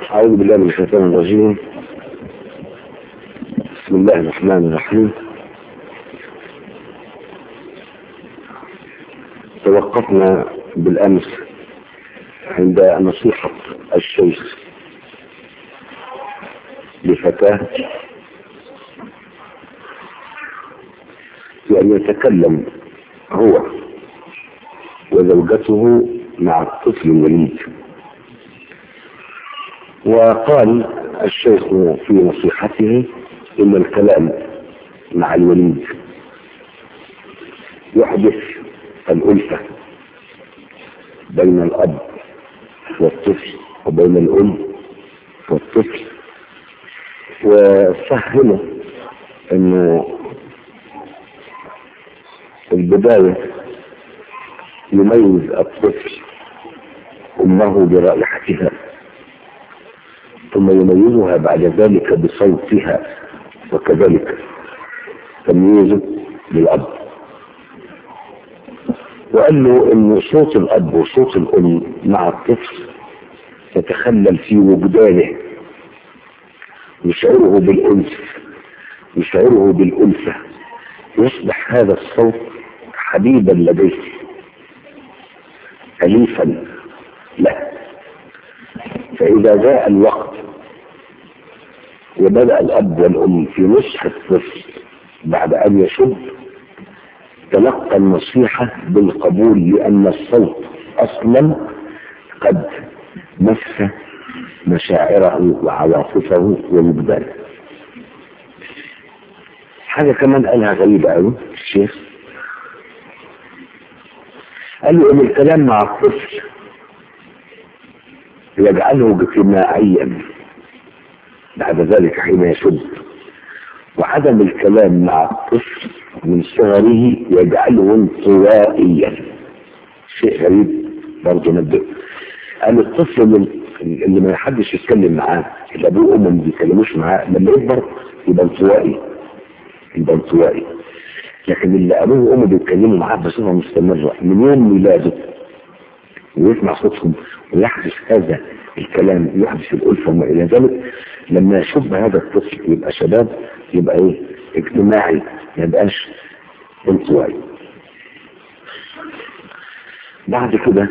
أعوذ بالله من الشيطان الرجيم بسم الله الرحمن الرحيم توقفنا بالأمس عند نصيحة الشيخ لفتاة بأن يتكلم هو وزوجته مع الطفل الوليد وقال الشيخ في نصيحته إن الكلام مع الوليد يحدث الألفة بين الأب والطفل وبين الأم والطفل وفهمه انه البداية يميز الطفل امه برائحتها ثم يميزها بعد ذلك بصوتها وكذلك تمييزه للأب وقال له ان صوت الأب وصوت الأم مع الطفل يتخلل في وجدانه يشعره بالأنس يشعره بالألفة يصبح هذا الصوت حبيبا لديه أليفا له فإذا جاء الوقت وبدأ الأب والأم في نصح الطفل بعد أن يشب تلقى النصيحة بالقبول لأن الصوت أصلا قد مس مشاعره وعواطفه ووجدانه حاجة كمان قالها غريبة قوي الشيخ قال له ان الكلام مع الطفل يجعله اجتماعيا بعد ذلك حين يشد وعدم الكلام مع الطفل من صغره يجعله انطوائيا شيء غريب برضه نبدأ قال الطفل من اللي ما حدش يتكلم معاه اللي ابوه وامه ما بيتكلموش معاه لما يكبر يبقى انطوائي يبقى انطوائي لكن اللي ابوه وامه بيتكلموا معاه بصفه مستمره من يوم ميلاده ويسمع صوتهم ويحدث هذا الكلام يحدث الالفه وما الى ذلك لما يشب هذا الطفل يبقى شباب يبقى ايه اجتماعي ما يبقاش انطوائي بعد كده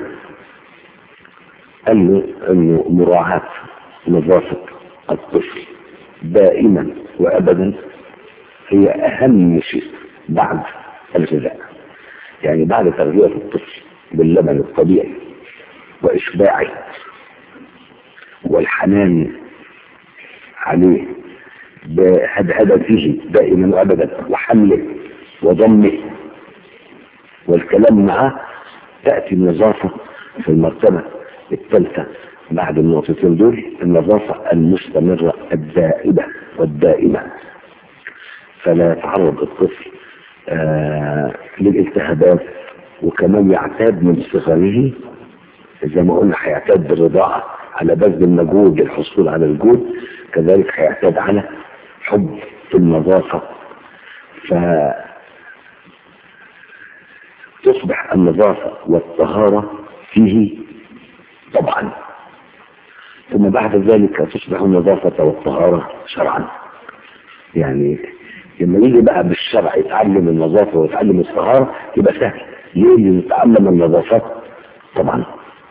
قال له انه مراعاة نظافة الطفل دائما وابدا هي اهم شيء بعد الغذاء يعني بعد تغذية الطفل باللبن الطبيعي واشباعه والحنان عليه بهدهدته دائما وابدا وحمله وضمه والكلام معه تأتي النظافة في المرتبة الثالثة بعد النقطتين دول النظافة المستمرة الدائبة والدائمة فلا يتعرض الطفل آه للالتهابات وكمان يعتاد من صغره زي ما قلنا هيعتاد بالرضاعة على بذل المجهود للحصول على الجود كذلك هيعتاد على حب النظافة ف تصبح النظافة والطهارة فيه طبعا ثم بعد ذلك تصبح النظافة والطهارة شرعا يعني لما يجي بقى بالشرع يتعلم النظافة ويتعلم الطهارة يبقى سهل ليه يتعلم النظافات طبعا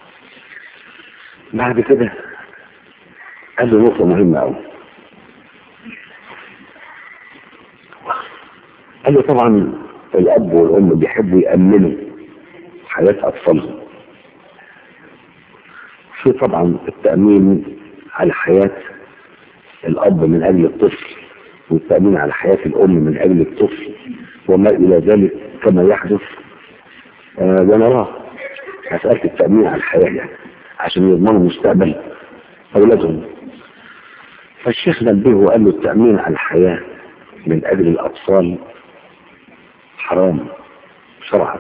بعد كده قال له نقطة مهمة أوي قال له طبعا الأب والأم بيحبوا يأمنوا حياة أطفالهم في طبعا التأمين على حياة الأب من أجل الطفل والتأمين على حياة الأم من أجل الطفل وما إلى ذلك كما يحدث آه ونراه مسألة التأمين على الحياة يعني عشان يضمنوا مستقبل أولادهم فالشيخ نبهه وقال له التأمين على الحياة من أجل الأطفال حرام شرعا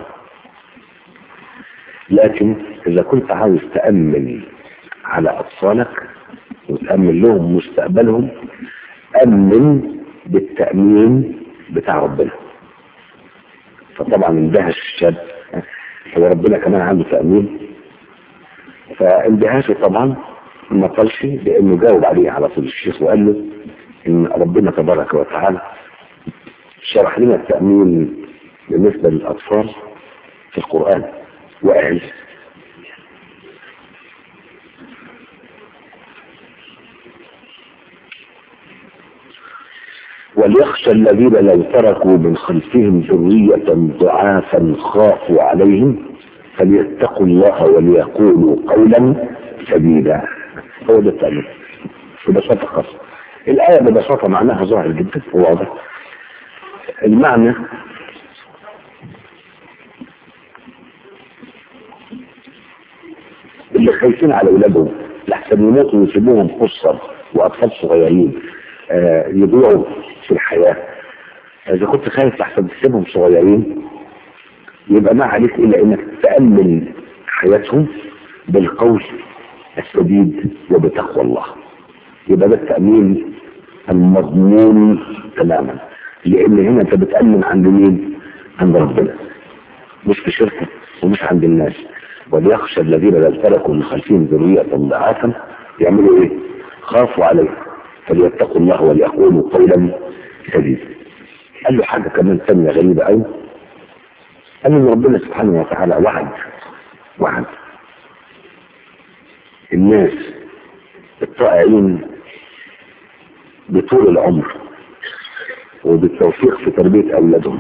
لكن إذا كنت عاوز تأمن على أطفالك وتأمن لهم مستقبلهم أمن بالتأمين بتاع ربنا فطبعا اندهش الشاب هو ربنا كمان عنده تأمين فاندهاشه طبعا ما قالش لانه جاوب عليه على طول الشيخ وقال له ان ربنا تبارك وتعالى شرح لنا التأمين بالنسبة للأطفال في القرآن وقال وليخشى الذين لو تركوا من خلفهم ذرية ضعافا خافوا عليهم فليتقوا الله وليقولوا قولا سديدا هو ده التأمين ببساطة خاصة الآية ببساطة معناها ظاهر جدا وواضح المعنى اللي خايفين على أولادهم لحسن يموتوا ويسيبوهم قصر وأطفال صغيرين آه يضيعوا في الحياة إذا كنت خايف لحسن تسيبهم صغيرين يبقى ما عليك إلا إنك تأمن حياتهم بالقول السديد وبتقوى الله يبقى ده التأمين المضمون تماما لان هنا انت بتأمن عند مين عند ربنا مش في شركة ومش عند الناس وليخشى الذين لو تركوا من خلفهم ذرية ضعافا يعملوا ايه خافوا عليه فليتقوا الله وليقولوا قولا سديدا قال له حاجة كمان ثانية غريبة قوي قال ان ربنا سبحانه وتعالى وعد وعد الناس الطائعين بطول العمر وبالتوفيق في تربية أولادهم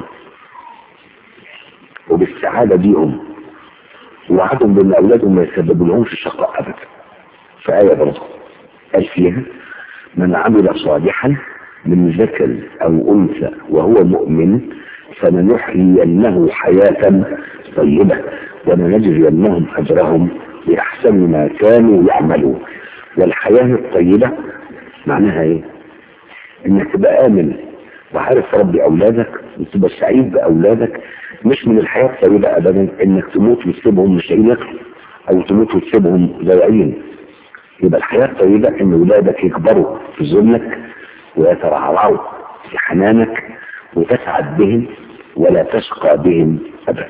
وبالسعادة بيهم ووعدهم بأن أولادهم ما يسبب لهمش شقاء أبدا في آية برضه قال فيها من عمل صالحا من ذكر أو أنثى وهو مؤمن فلنحيينه حياة طيبة ولنجزينهم أجرهم بأحسن ما كانوا يعملون والحياة الطيبة معناها إيه؟ إنك تبقى آمن وعارف ربي أولادك وتبقى سعيد بأولادك مش من الحياة الطيبة أبدا إنك تموت وتسيبهم مش لاقيين ياكلوا أو تموت وتسيبهم ضايعين يبقى الحياة الطيبة إن أولادك يكبروا في ظلك ويترعرعوا في حنانك وتسعد بهم ولا تشقى بهم أبدا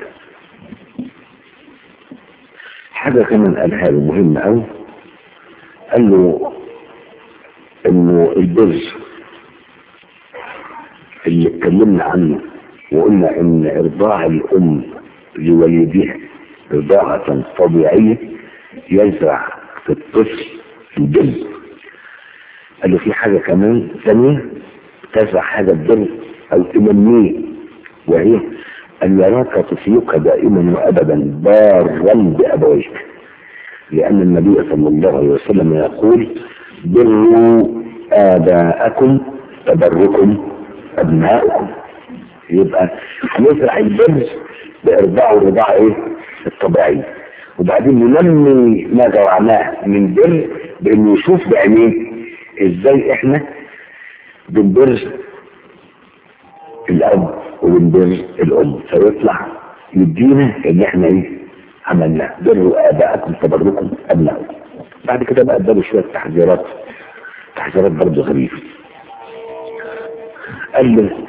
حاجة كمان قالها له مهمة أوي قال له إنه البر اللي اتكلمنا عنه وقلنا إن إرضاع الأم لولدها رضاعة طبيعية يزرع في الطفل البر قال له في حاجة كمان ثانية تزرع هذا البر أو تنميه وهي أن يراك طفلك دائما وأبدا بارا بأبويك لأن النبي صلى الله عليه وسلم يقول بروا آباءكم تبركم أبناءكم يبقى هنزرع البر بإرضاع الرضاعة إيه؟ الطبيعي وبعدين ننمي ما زرعناه من بر بإنه يشوف بعينيه إزاي إحنا بنبر الأب وبنبر الأم فيطلع يدينا اللي إحنا إيه عملناه بروا آباءكم تبركم أبناءكم بعد كده بقى اداله شوية تحذيرات تحذيرات برضه غريبة قال له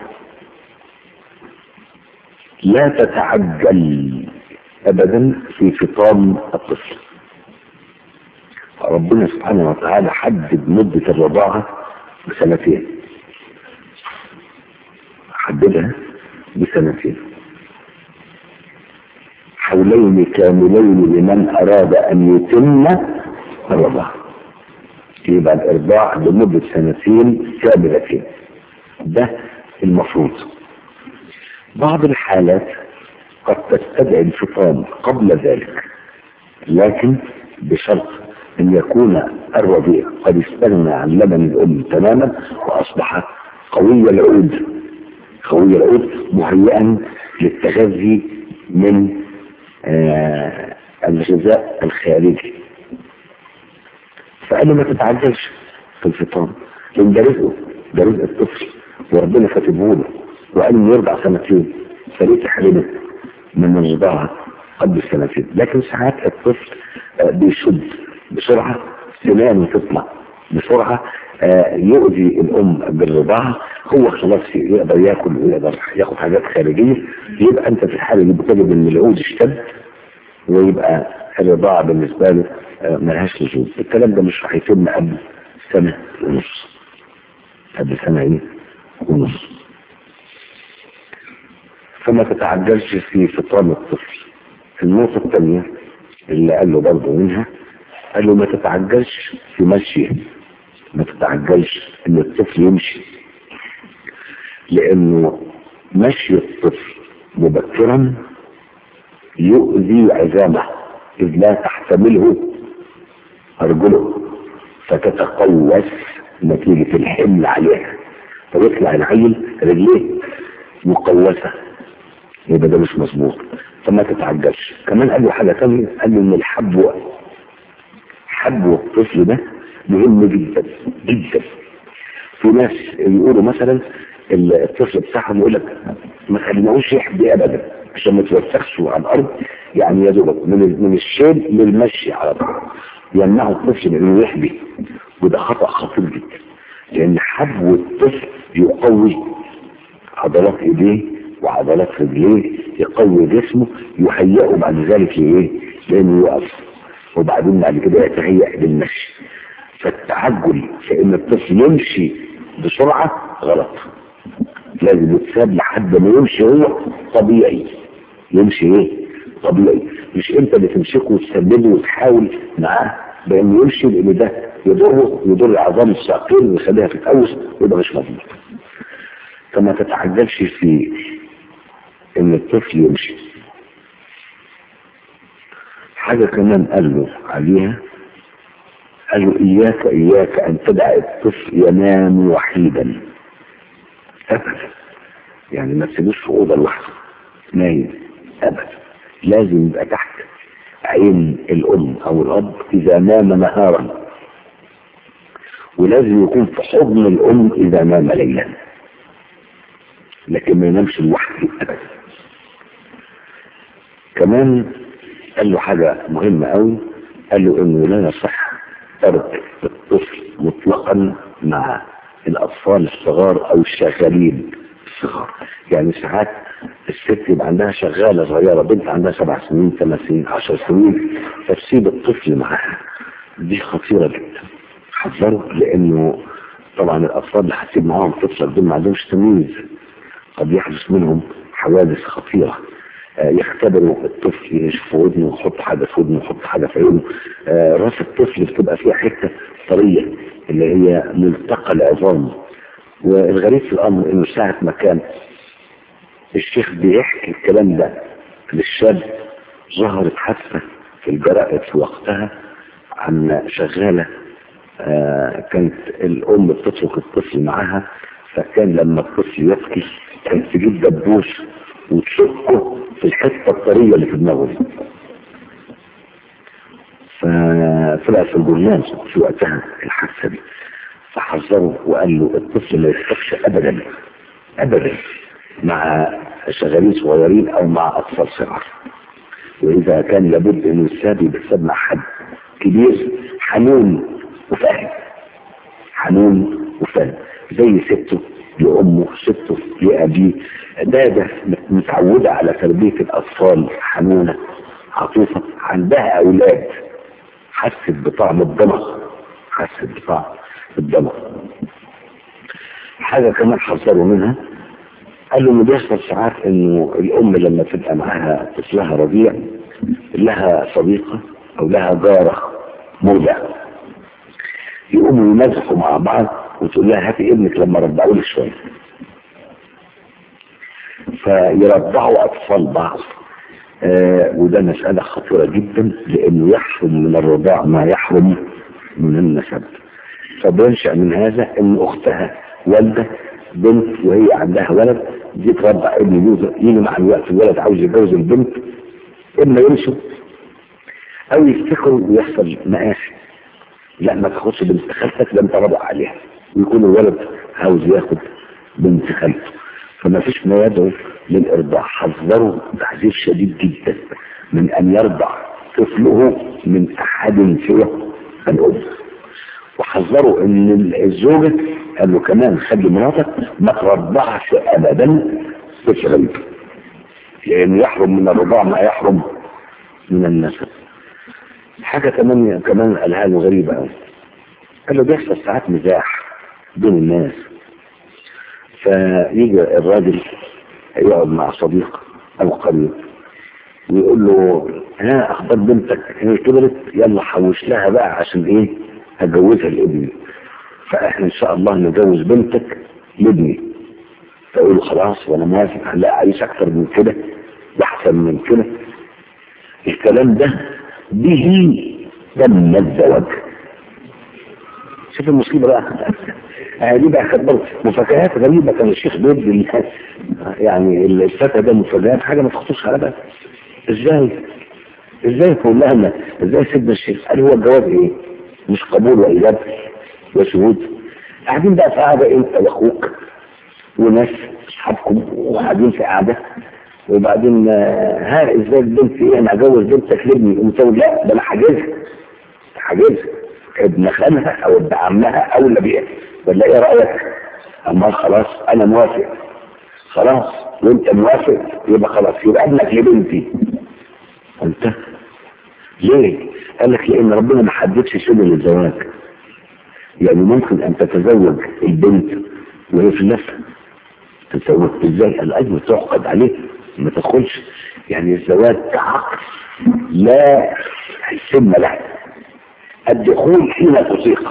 لا تتعجل ابدا في فطام الطفل ربنا سبحانه وتعالى حدد مدة الرضاعة بسنتين حددها بسنتين حولين كاملين لمن أراد أن يتم الرضاعة يبقى الإرضاع لمدة سنتين كاملتين ده المفروض بعض الحالات قد تستدعي الفطام قبل ذلك لكن بشرط ان يكون الرضيع قد استغنى عن لبن الام تماما واصبح قوي العود قوي العود مهيئا للتغذي من آه الغذاء الخارجي فقال له ما تتعجلش في الفطام لان ده رزقه ده رزق الطفل وربنا كاتبه له وقال انه يرضع سنتين فليه تحرمه من الرضاعه قبل السنتين لكن ساعات الطفل آه بيشد بسرعه سنانه تطلع بسرعه آه يؤذي الام بالرضاعه هو خلاص يقدر ياكل ويقدر ياخد حاجات خارجيه يبقى انت في الحاله دي بتجد ان العود اشتد ويبقى الرضاعة بالنسبة له آه، ملهاش لزوم الكلام ده مش راح يتم قبل سنة ونص قبل سنة ايه ونص فما تتعجلش في فطام الطفل النقطة الثانية اللي قال له برضه منها قال له ما تتعجلش في مشيه ما تتعجلش ان الطفل يمشي لانه مشي الطفل مبكرا يؤذي عظامه اذ لا تحتمله ارجله فتتقوس نتيجة الحمل عليها فيطلع العيل رجليه مقوسة يبقى ده مش مظبوط فما تتعجلش كمان قال له حاجة تانية قال له ان الحبو حبو الطفل ده مهم جدا جدا في ناس يقولوا مثلا الطفل بتاعهم يقول لك ما خليناهوش يحبي ابدا عشان ما توسخش على الارض يعني يا دوبك من من الشيل للمشي على الارض يمنعوا الطفل من انه يحبي وده خطا خطير جدا لان حبو الطفل يقوي عضلات ايديه وعضلات رجليه يقوي جسمه يهيئه بعد ذلك لايه؟ لانه يقف وبعدين بعد كده يتهيأ للمشي فالتعجل في ان الطفل يمشي بسرعة غلط لازم يتساب لحد ما يمشي هو طبيعي يمشي ايه طبيعي مش انت اللي تمسكه وتسببه وتحاول معاه بانه يمشي لان ده يضره يضر عظام الساقين ويخليها تتقوس ويبقى مش مظبوط فما تتعجلش في ان الطفل يمشي حاجة كمان قال له عليها قال له إياك إياك أن تدع الطفل ينام وحيدا أبدا يعني ما تسيبوش في أوضة لوحده نايم أبدا لازم يبقى تحت عين الأم أو الأب إذا نام نهارا ولازم يكون في حضن الأم إذا نام ليلا لكن ما ينامش لوحده أبدا كمان قال له حاجة مهمة قوي قال له انه لا يصح ترك الطفل مطلقا مع الاطفال الصغار او الشغالين الصغار يعني ساعات الست يبقى عندها شغالة صغيرة بنت عندها سبع سنين ثمان سنين عشر سنين فتسيب الطفل معاها دي خطيرة جدا حذروا لانه طبعا الاطفال اللي هتسيب معاهم طفل دول ما عندهمش تمييز قد يحدث منهم حوادث خطيرة يختبروا الطفل يشوف ودنه ويحط حاجه في ودنه ويحط حاجه في عينه آه راس الطفل بتبقى فيها حته طريه اللي هي ملتقى العظام والغريب في الامر انه ساعه ما كان الشيخ بيحكي الكلام ده للشاب ظهرت حادثه في الجرائد في وقتها عن شغاله آه كانت الام بتترك الطفل معاها فكان لما الطفل يبكي كانت تجيب دبوس وتشكه في الحته الطريه اللي في دماغه دي فطلع في الجرنان في وقتها الحادثه دي فحذره وقال له الطفل لا يستخشى ابدا ابدا مع شغالين صغيرين او مع اطفال صغار واذا كان لابد انه يساب يبقى مع حد كبير حنون وفاهم حنون وفاهم زي سته لأمه سته لأبيه ده ده متعودة على تربية الأطفال حنونة عطوفة عندها أولاد حست بطعم الدمغ حست بطعم الدمغ حاجة كمان حذروا منها قال له انه بيحصل ساعات انه الام لما تبقى معاها طفلها رضيع لها صديقة او لها جارة مرضع يقوموا يمزحوا مع بعض وتقول لها هاتي ابنك لما رضعوا لي شويه فيرضعوا اطفال بعض آه وده مسألة خطيرة جدا لانه يحرم من الرضاع ما يحرم من النسب فبينشأ من هذا ان اختها والدة بنت وهي عندها ولد دي ترضع ابن جوزها يجي مع الوقت الولد عاوز يتجوز البنت اما يمشوا او يفتكروا ويحصل مآسي لا ما تاخدش بنت خالتك ده انت رضع عليها ويكون الولد عاوز ياخد بنت خالته فما فيش ما يدعو للارضاع حذروا تحذير شديد جدا من ان يرضع طفله من احد سوى الام وحذروا ان الزوجة قال له كمان خلي مراتك ما ترضعش ابدا طفل لان يحرم من الرضاع ما يحرم من النسب حاجة كمان كمان قالها له غريبة قوي قال له بيحصل ساعات مزاح بين الناس فيجي الراجل يقعد مع صديق او قريب ويقول له ها اخبار بنتك هي كبرت يلا حوش لها بقى عشان ايه هجوزها لابني فاحنا ان شاء الله نجوز بنتك لابني فيقول له خلاص وانا موافق لا عايز اكتر من كده واحسن من كده الكلام ده به تم الزواج شوف المصيبة بقى دي بقى كانت برضه مفاجآت غريبة كان الشيخ بيدي يعني الفتى ده مفاجآت حاجة ما تخطرش على بالك ازاي ازاي تقول لها ازاي سيدنا الشيخ قال هو الجواب ايه مش قبول وايجاب وشهود قاعدين بقى في قعده انت واخوك وناس اصحابكم وقاعدين في قعده وبعدين ها ازاي البنت ايه انا اجوز بنتك لابني قمت لا ده انا حاجزها حاجزها ابن خالها او ابن عمها او اللي بيها ولا ايه رايك؟ اما خلاص انا موافق خلاص وانت موافق يبقى خلاص يبقى ابنك لبنتي انت ليه؟ قال لك لان ربنا ما حددش سبل الزواج يعني ممكن ان تتزوج البنت وهي في النفس تتزوج ازاي؟ قال ايوه تعقد عليه ما تدخلش يعني الزواج كعقد لا سن له الدخول حين تطيق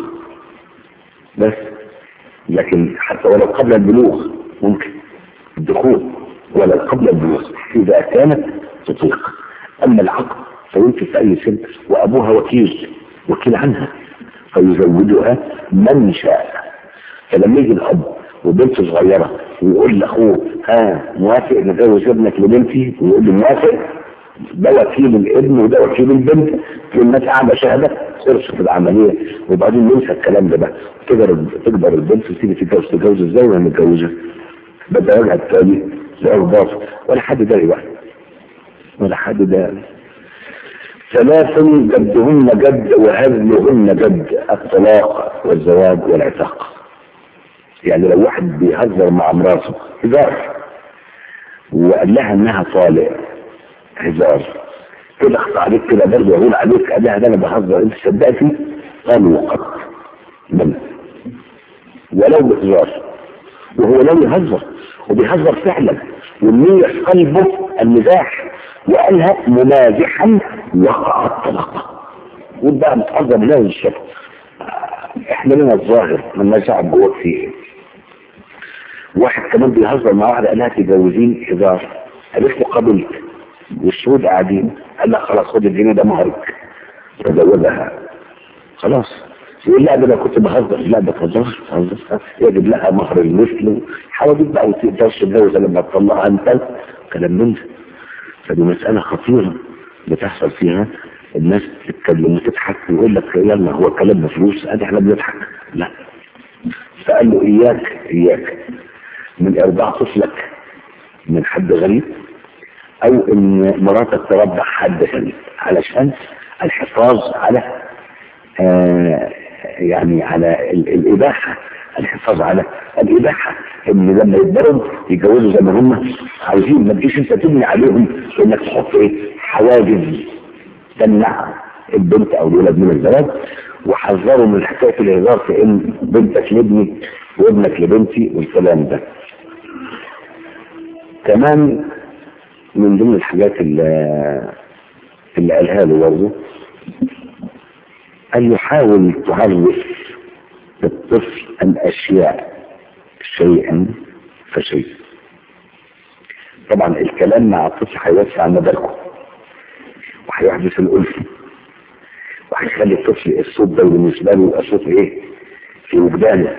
بس لكن حتى ولو قبل البلوغ ممكن الدخول ولو قبل البلوغ إذا كانت تطيق أما العقد فيمكن في أي سن وأبوها وكيل وكيل عنها فيزوجها من شاء فلما يجي الأب وبنت صغيرة ويقول لأخوه ها موافق نجوز ابنك لبنتي ويقول له موافق ده وكيل الابن وده وكيل البنت الناس قاعده شهاده ترشف العمليه وبعدين ننسى الكلام ده بقى تقدر تقدر البنت وتيجي تتجوز تتجوز ازاي وهي متجوزه بدأ وجهها التاني زي باطل ولا حد داري بقى ولا حد داري ثلاث جدهن جد وهزلهن جد الطلاق والزواج والعتاق يعني لو واحد بيهزر مع مراته هزار وقال لها انها طالق هزار كده اخطى عليك كده برضه يقول عليك اداها ده انا بهزر انت صدقتي قالوا وقد بل ولو بهزار وهو لم يهزر وبيهزر فعلا والنية في قلبه المزاح وقالها ممازحا وقع الطلاق قول بقى متهزر لا الشكل احنا لنا الظاهر من نزع جواك فيه واحد كمان بيهزر مع واحدة قال لها تجوزين هزار قالت له قبلت والشهود قاعدين قال لها خلاص خد الجنيه ده مهرك تزوجها خلاص يقول لا ده انا كنت بهزر لا ده تهزرش تهزر يجب لها مهر المثل حوادث بقى وتقدرش تتجوز لما تطلعها انت كلام من ده فدي مسألة خطيرة بتحصل فيها الناس تتكلم وتضحك ويقول لك يلا هو كلام بفلوس ادي احنا بنضحك لا فقال له اياك اياك من ارضاع طفلك من حد غريب او ان مراتك ترضع حد غريب علشان الحفاظ على آه يعني على ال- الإباحة الحفاظ على الإباحة إن لما يكبروا يتجوزوا زي ما هم عايزين ما تجيش أنت تبني عليهم إنك تحط إيه حواجز تمنع البنت أو الولد من الزواج وحذروا من حكاية الهزار في إن بنتك لابني وابنك لبنتي والكلام ده كمان من ضمن الحاجات اللي, اللي قالها له برضه أن يحاول تعرف الطفل الأشياء شيئا فشيء طبعا الكلام مع الطفل هيوسع مداركه وهيحدث الألفة وهيخلي الطفل الصوت ده بالنسبة له يبقى صوت ايه في وجدانه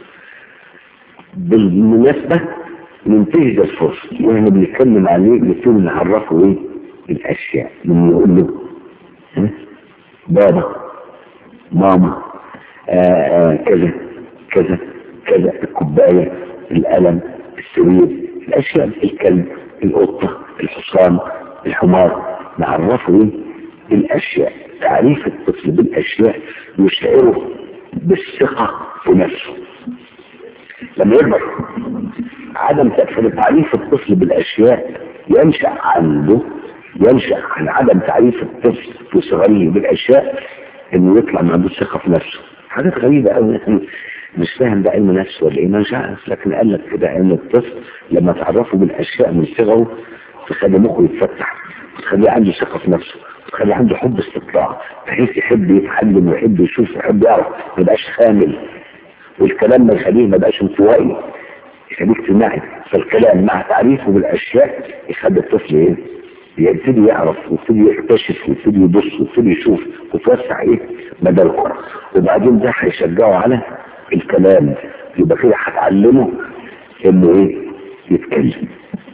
بالمناسبة ننتهز الفرصة واحنا بنتكلم عليه نبتدي نعرفه ايه الأشياء من نقول له ها؟ بابا ماما آآ آآ كذا كذا كذا الكوباية القلم السرير الأشياء الكلب القطة الحصان الحمار نعرفه ايه الأشياء تعريف الطفل بالأشياء يشعره بالثقة في نفسه لما يكبر عدم تعريف الطفل بالأشياء ينشأ عنده ينشأ عن عدم تعريف الطفل في صغره بالأشياء إنه يطلع ما عندوش ثقة في نفسه حاجات غريبة أوي مش فاهم ده علم نفس ولا إيه مش عارف لكن قال لك كده إن الطفل لما تعرفه بالأشياء من صغره تخلي مخه يتفتح وتخليه عنده ثقة في نفسه وتخلي عنده حب استطلاع بحيث يحب يتعلم ويحب يشوف ويحب يعرف ما يبقاش خامل والكلام ما يخليه ما يبقاش انطوائي يخليه اجتماعي فالكلام مع تعريفه بالاشياء يخلي الطفل ايه يبتدي يعرف ويبتدي يكتشف ويبتدي يبص ويبتدي يشوف وتوسع ايه مداركه وبعدين ده هيشجعه على الكلام يبقى كده هتعلمه انه ايه يتكلم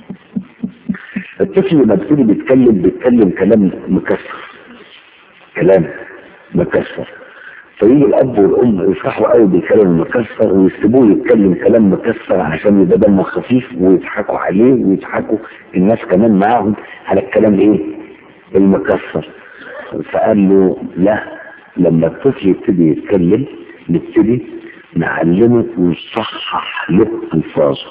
الطفل لما بيبتدي بيتكلم بيتكلم كلام مكسر كلام مكسر فيجي الاب والام يفرحوا قوي بالكلام المكسر ويسيبوه يتكلم كلام مكسر عشان يبقى دمه خفيف ويضحكوا عليه ويضحكوا الناس كمان معاهم على الكلام ايه المكسر فقال له لا لما الطفل يبتدي يتكلم نبتدي نعلمه ونصحح له الفاظه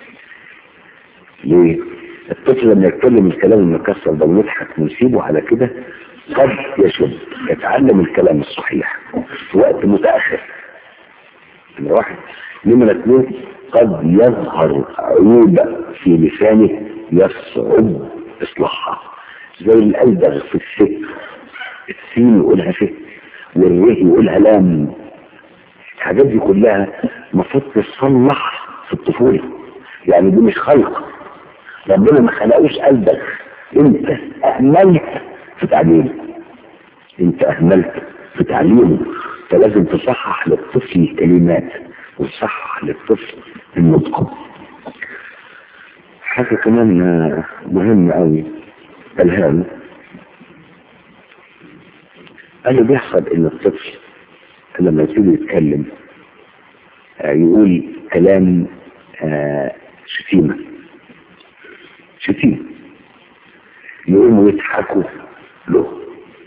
ليه؟ الطفل لما يتكلم الكلام المكسر ده ويضحك ونسيبه على كده قد يشد يتعلم الكلام الصحيح في وقت متأخر نمرة واحد نمرة اثنين قد يظهر عيوب في لسانه يصعب إصلاحها زي الألدغ في الست السين يقولها ست والره يقولها لام الحاجات دي كلها المفروض تصلح في الطفولة يعني دي مش خلق ربنا ما خلقوش ألدغ انت أهملت في تعليمه انت أهملت في تعليمه فلازم تصحح للطفل الكلمات وتصحح للطفل النطق حاجة كمان مهمة قوي الهام اللي بيحصل ان الطفل لما يبتدي يتكلم يقول كلام شتيمة شتيمة يقوموا يضحكوا له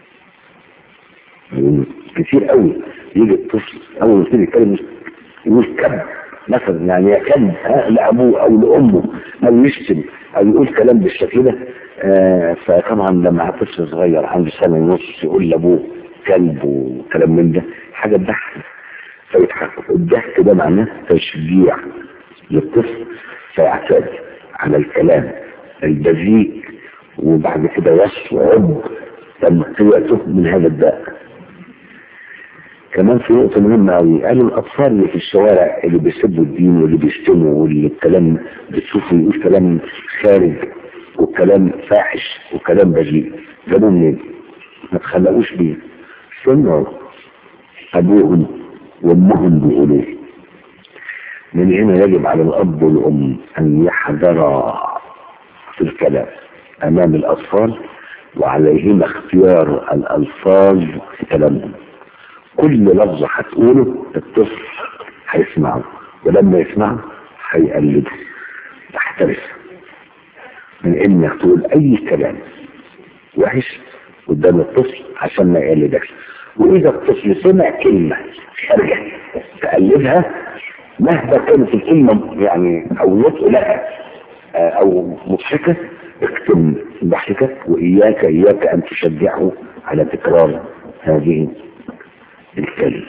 كتير قوي يجي الطفل اول ما يبتدي يتكلم يقول كذب مثلا يعني يا كذب لابوه او لامه او يشتم او يقول كلام بالشكل ده آه فطبعا لما طفل صغير عنده سنه ونص يقول لابوه كلب وكلام من ده حاجه تضحك فيضحك الضحك ده معناه تشجيع للطفل فيعتاد على الكلام البذيء وبعد كده يصعب تنقيته من هذا الداء كمان في نقطة مهمة أوي قالوا الأطفال اللي في الشوارع اللي بيسبوا الدين واللي بيشتموا واللي الكلام بتشوفوا يقول كلام خارج وكلام فاحش وكلام بذيء جابوه منين؟ ما تخلقوش بيه سمعوا أبوهم وأمهم بيقولوا من هنا يجب على الأب والأم أن يحذرا في الكلام أمام الأطفال وعليهما اختيار الألفاظ في كلامهم كل لفظ هتقوله الطفل هيسمعه ولما يسمعه هيقلده تحترس من انك تقول اي كلام وحش قدام الطفل عشان ما يقلدكش واذا الطفل سمع كلمه خارجه تقلدها مهما كانت الكلمه يعني او نطق لها او مضحكه اكتم ضحكك واياك اياك ان تشجعه على تكرار هذه الكلمة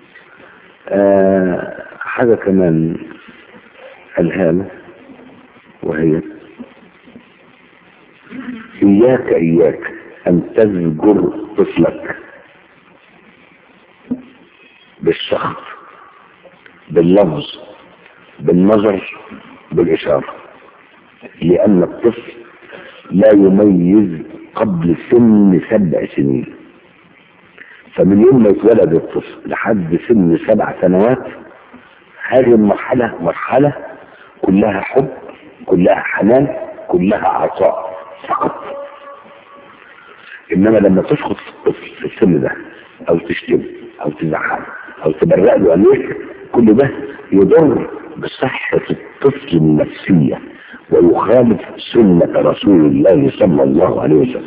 آه حاجة كمان الهامة وهي إياك إياك أن تزجر طفلك بالشخص باللفظ بالنظر بالإشارة لأن الطفل لا يميز قبل سن سبع سنين فمن يوم ما يتولد الطفل لحد سن سبع سنوات هذه المرحلة مرحلة كلها حب كلها حنان كلها عطاء فقط انما لما تسقط في الطفل في السن ده او تشتم او تزعل او تبرق له عليك كل ده يضر بصحة الطفل النفسية ويخالف سنة رسول الله صلى الله عليه وسلم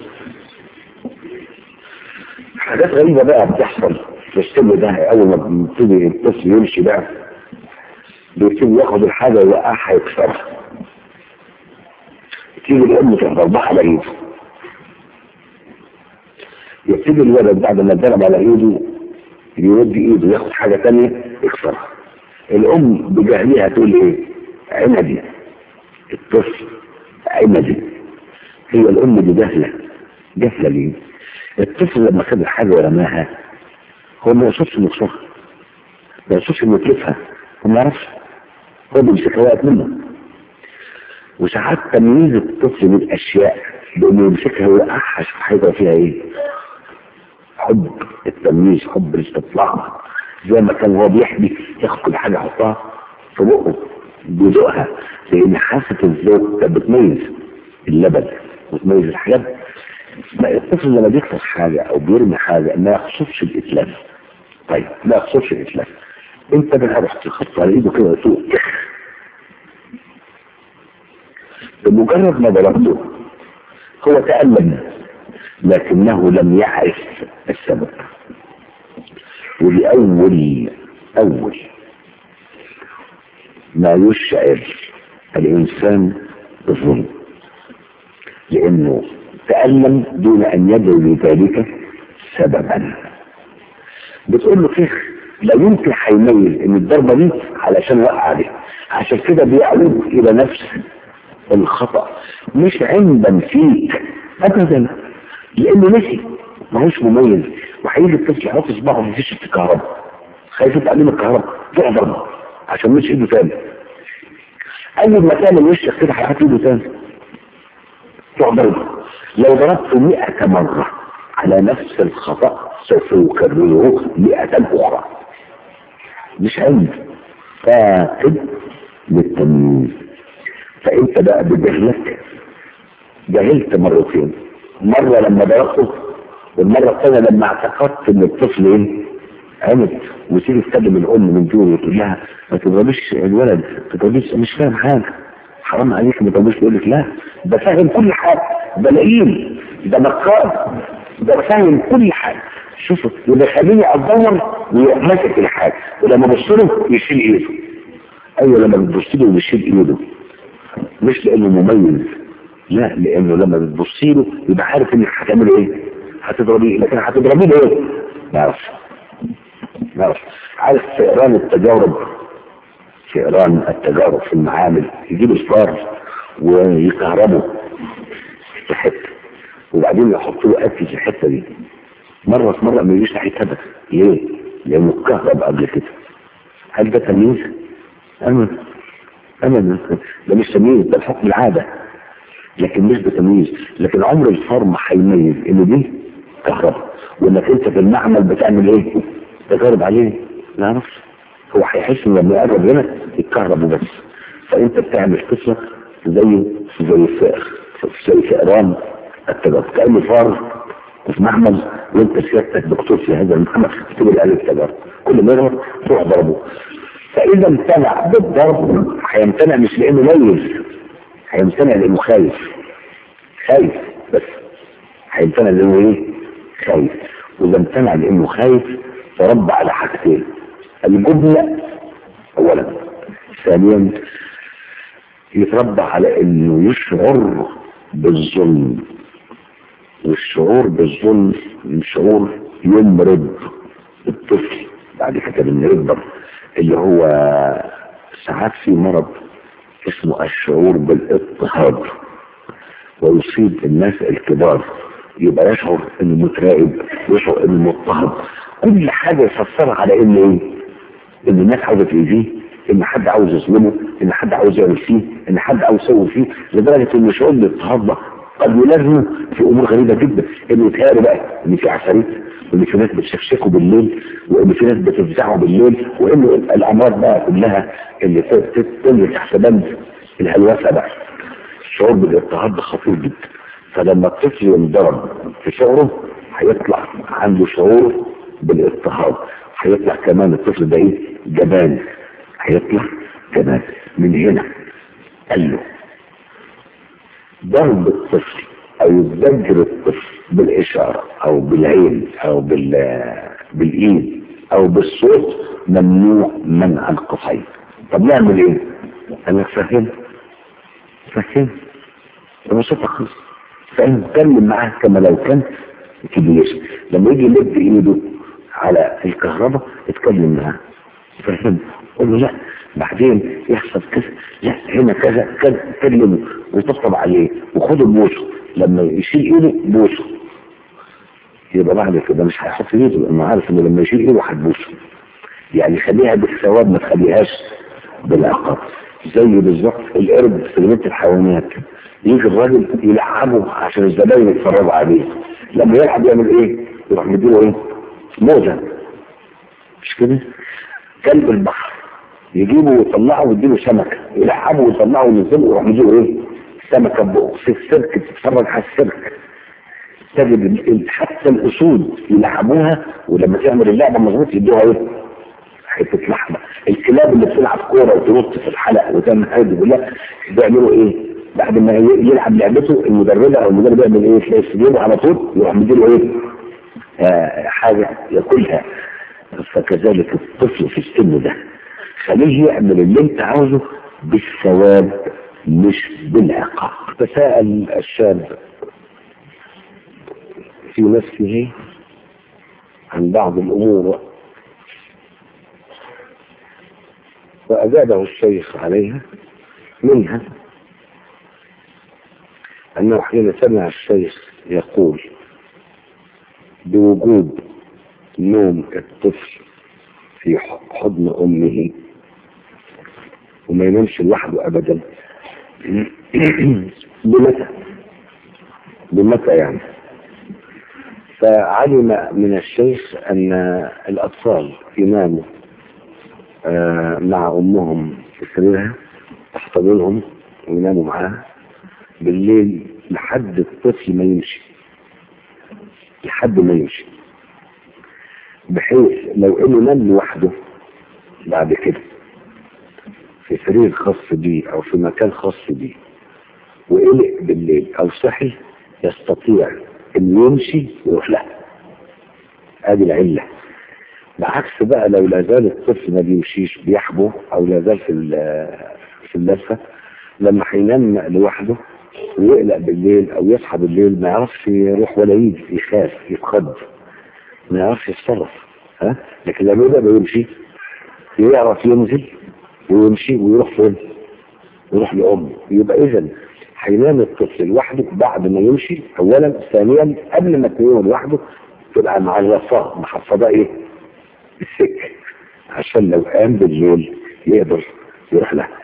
حاجات غريبة بقى بتحصل في السن ده أول ما بيبتدي الطفل يمشي بقى بيبتدي ياخد الحاجة يوقعها يكسرها تيجي الأم تروح ضربها على إيده يبتدي الولد بعد ما ضرب على ايده يودي ايده ياخد حاجة تانية يكسرها الام بجهلها تقول ايه عندي الطفل عندي هي الام دي جهلة جهلة ليه الطفل لما خد الحاجة ورماها هو ما يقصدش انه يكسرها ما يقصدش انه يتلفها هو ما يعرفش هو بيمسكها وقت منه وساعات تمييز الطفل من الاشياء بانه يمسكها ويوقعها يشوف حاجه فيها ايه حب التمييز حب الاستطلاع زي ما كان هو بيحبي ياخد كل حاجه يحطها في بقه بيذوقها لان حاسه الذوق كانت بتميز اللبن وتميز الحاجات الطفل لما بيكسر حاجه او بيرمي حاجه ما يقصدش الاتلاف طيب ما يقصدش الاتلاف انت بقى رحت تخط على ايده كده وتقول بمجرد ما ضربته هو تألم لكنه لم يعرف السبب ولأول أول ما يشعر الإنسان بالظلم لأنه تألم دون أن يدعو لذلك سببا بتقول له كيف لا يمكن هيميز ان الضربه دي علشان وقع عليه عشان كده بيعود الى نفس الخطأ مش عمدا فيك ابدا لانه نسي ما هوش مميز وهيجي الطفل يحط صباعه في فيشه الكهرباء خايف تعليم الكهرباء تحضر عشان مش ايده تاني اي مكان من وشك كده هيحط ايده تاني تحضر لو ضربته 100 مرة على نفس الخطأ سوف يكرره 100 أخرى مش عند فاقد للتمييز فانت بقى بجهلك جهلت مرتين مرة لما ضربته والمرة الثانية لما اعتقدت ان الطفل ايه عمد وتيجي تكلم الام من جوه وتقول لها ما تضربيش الولد ما تضربيش مش فاهم حاجة حرام عليك ما تضربيش تقول لك لا ده فاهم كل حاجة ده لئيم ده نقاد ده فاهم كل حاجة شوفوا وده خليني ادور ويمسك الحاجة ولما بص له يشيل ايده ايوه لما بتبص له ويشيل ايده مش لانه مميز لا لانه لما بتبصي له يبقى عارف انك هتعمل ايه هتضربيه لكن هتضربيه بايه ما يعرفش ما يعرفش عارف فئران التجارب فئران التجارب في المعامل يجيبوا صفار ويكهربوا في حته وبعدين يحطوا له اكل في الحته دي مره في مره ما يجيش ناحيه هدف ليه؟ لانه اتكهرب قبل كده هل ده تمييز؟ ابدا ابدا ده مش تمييز ده بحكم العاده لكن مش بتمييز لكن عمر الفار ما هيميز ان دي كهرباء وانك انت في المعمل بتعمل ايه؟ تجارب عليه لا نفس هو هيحس ان لما يقرب هنا يتكهرب وبس فانت بتعمل قصه زي زي الفئر زي فئران التجارب كأنه فار في معمل وانت سيادتك دكتور في هذا المعمل تكتب الآلة التجارب كل ما يغلط تروح ضربه فإذا امتنع بالضرب هيمتنع مش لأنه ميز هيمتنع لأنه خايف خايف بس هيمتنع لأنه إيه؟ خايف وإذا امتنع لأنه خايف فرب على حاجتين الجبن أولا ثانيا يتربى على إنه يشعر بالظلم والشعور بالظلم شعور يمرض الطفل بعد كده بنرضى اللي هو ساعات في مرض اسمه الشعور بالاضطهاد ويصيب الناس الكبار يبقى يشعر انه متراقب يشعر انه مضطهد كل حاجه يفسرها على ان ايه؟ ان الناس عاوزه تاذيه ان حد عاوز يظلمه ان حد عاوز يعمل فيه ان حد عاوز يسوي فيه لدرجه ان شعور الاضطهاد ده قد يلازمه في امور غريبه جدا انه يتهيأ بقى ان في عفاريت وان في ناس بتشكشكوا بالليل وان في ناس بتفزعوا بالليل وانه الامراض بقى كلها اللي تنزل تحت بند الهلوسه بقى الشعور بالاضطهاد ده خطير جدا فلما الطفل ينضرب في شعره هيطلع عنده شعور بالاضطهاد هيطلع كمان الطفل ده ايه جبان هيطلع جبان من هنا قال له ضرب الطفل او يزجر الطفل بالاشاره او بالعين او بال بالايد او بالصوت ممنوع منعا قطعيا طب نعمل ايه؟ انا فاهم فاهم ببساطه خالص فنتكلم معاه كما لو كان كبير لما يجي يمد ايده على الكهرباء اتكلم معاه فهم قول له لا بعدين يحصل كذا لا هنا كذا كذا كلمه وطبطب عليه وخده بوسه لما يشيل ايده بوسه يبقى بعد كده مش هيحط ايده لانه عارف انه لما يشيل ايده هتبوسه يعني خليها بالثواب ما تخليهاش بالعقاب زي بالظبط القرد في جنينه الحيوانات يجي الراجل يلعبه عشان الزباين يتفرجوا عليه لما يلعب يعمل ايه؟ يروح مديله ايه؟ موزه مش كده؟ كلب البحر يجيبه ويطلعه ويديله سمكه يلعبه ويطلعه وينزله ويروح مديله ايه؟ سمكه بقه في السيرك تتفرج على السيرك تجد ال- حتى الاسود يلعبوها ولما تعمل اللعبه مظبوط يدوها ايه؟ حته لحمه الكلاب اللي بتلعب كوره وتنط في الحلق وتعمل حاجه دي كلها بيعملوا ايه؟ بعد ما ي- يلعب لعبته المدربه او المدرب يعمل ايه؟ تلاقي يسيبه على طول يروح مديله ايه؟ آه حاجه ياكلها فكذلك الطفل في السن ده خليه يعمل اللي انت عاوزه بالثواب مش بالعقاب تساءل الشاب في نفسه عن بعض الأمور وأجابه الشيخ عليها منها أنه حين سمع الشيخ يقول بوجوب نوم الطفل في حضن أمه وما ينامش لوحده أبدا بمتى بمتى يعني فعلم من الشيخ أن الأطفال يناموا آه، مع أمهم في سريرها تحتضنهم ويناموا معاها بالليل لحد الطفل ما يمشي لحد ما يمشي بحيث لو انه نام لوحده بعد كده في سرير خاص بيه او في مكان خاص بيه وقلق بالليل او صحي يستطيع انه يمشي ويروح لها ادي العله بعكس بقى لو لا زال الطفل ما بيمشيش بيحبو او لا زال في ال- في اللفه لما هينام لوحده ويقلق بالليل او يصحى بالليل ما يعرفش يروح ولا يجي يخاف يتخض ما يعرفش يتصرف ها لكن لما يبقى بيمشي يعرف ينزل ويمشي ويروح فين؟ يروح لأمه يبقى إذا هينام الطفل لوحده بعد ما يمشي أولا ثانيا قبل ما تنام لوحده تبقى معرفاه محفظة إيه؟ السك عشان لو قام بالليل يقدر يروح لها.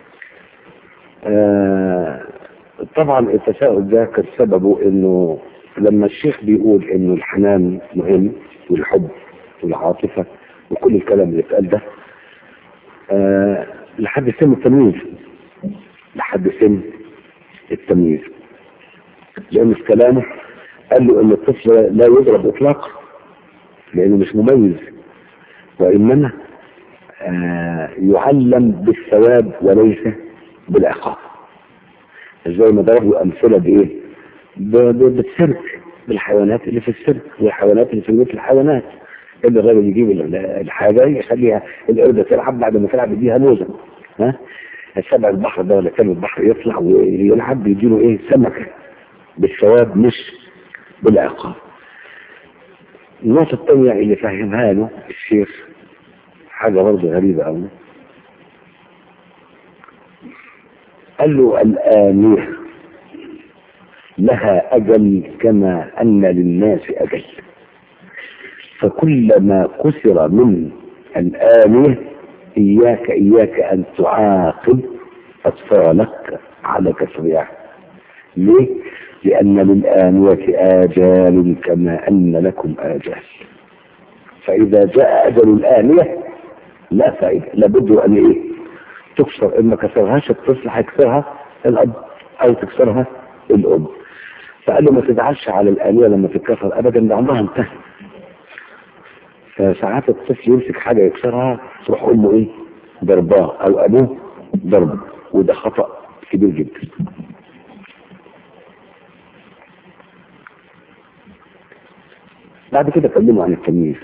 آه طبعا التساؤل ده كان سببه انه لما الشيخ بيقول انه الحنان مهم والحب والعاطفة وكل الكلام اللي اتقال ده آه لحد سن التمييز لحد سن التمييز لان في كلامه قال له ان الطفل لا يضرب اطلاقا لانه مش مميز وانما آه يعلم بالثواب وليس بالعقاب زي ما ضربوا امثله بايه؟ ب- ب- بالسيرك بالحيوانات اللي في السيرك والحيوانات اللي في بيوت الحيوانات اللي الراجل يجيب ال- الحاجه يخليها القرده تلعب بعد ما تلعب يديها موزه ها السبع البحر ده ولا كلب البحر يطلع ويلعب يديله ايه سمكه بالثواب مش بالعقاب النقطة الثانية اللي فهمها له الشيخ حاجة برضه غريبة أوي قال له الآنية لها أجل كما أن للناس أجل فكلما كسر من الآنية إياك إياك أن تعاقب أطفالك على كسرها ليه؟ لأن للآنية آجال كما أن لكم آجال فإذا جاء أجل الآنية لا فائدة لابد أن إيه؟ تكسر إن ما كسرهاش الطفل هيكسرها الأب أو تكسرها الأم فقال له ما تزعلش على الآلية لما تتكسر أبدا ده عمرها انتهى فساعات الطفل يمسك حاجة يكسرها تروح أمه إيه ضرباه أو أبوه ضربه وده خطأ كبير جدا بعد كده كلموا عن التمييز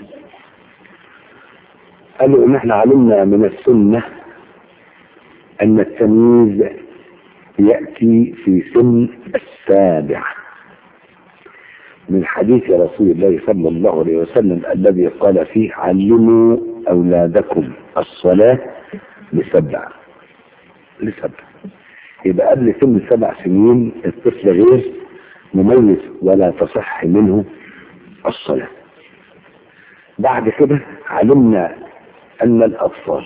قالوا ان احنا علمنا من السنة ان التمييز يأتي في سن السابعة من حديث رسول الله صلى الله عليه وسلم الذي قال فيه علموا أولادكم الصلاة لسبع لسبع يبقى قبل سن سبع سنين الطفل غير مميز ولا تصح منه الصلاة بعد كده علمنا أن الأطفال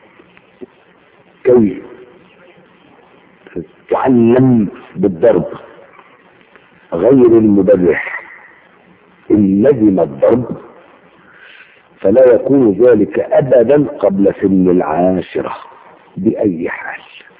كي تعلم بالضرب غير المبرح إن لزم الضرب فلا يكون ذلك أبدا قبل سن العاشرة بأي حال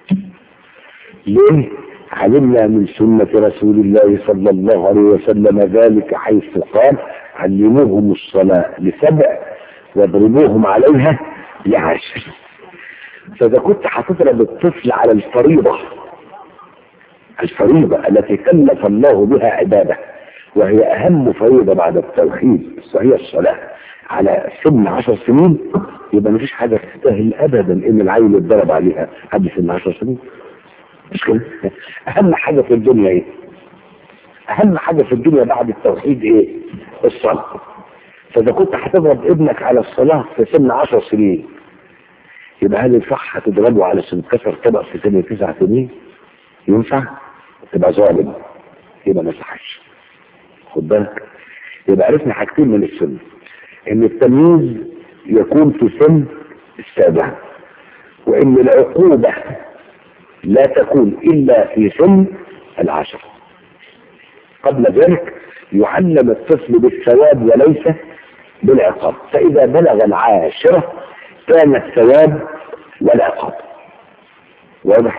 ليه؟ علمنا من سنة رسول الله صلى الله عليه وسلم ذلك حيث قال علموهم الصلاة لسبع واضربوهم عليها لعشر فإذا كنت هتضرب الطفل على الفريضة الفريضة التي كلف الله بها عباده وهي أهم فريضة بعد التوحيد وهي الصلاة على سن عشر سنين يبقى مفيش حاجة تستاهل أبدا إن العيل يتضرب عليها قبل سن عشر سنين مش كده أهم حاجة في الدنيا إيه؟ أهم حاجة في الدنيا بعد التوحيد إيه؟ الصلاة فإذا كنت هتضرب ابنك على الصلاة في سن عشر سنين يبقى هل ينفع هتضربه على سن كسر طبق في سن تسع سنين؟ ينفع؟ تبقى ظالم يبقى ما يصحش خد بالك يبقى عرفنا حاجتين من السن ان التمييز يكون في سن السابع وان العقوبة لا تكون الا في سن العشر قبل ذلك يعلم الطفل بالثواب وليس بالعقاب فاذا بلغ العاشرة كان الثواب والعقاب واضح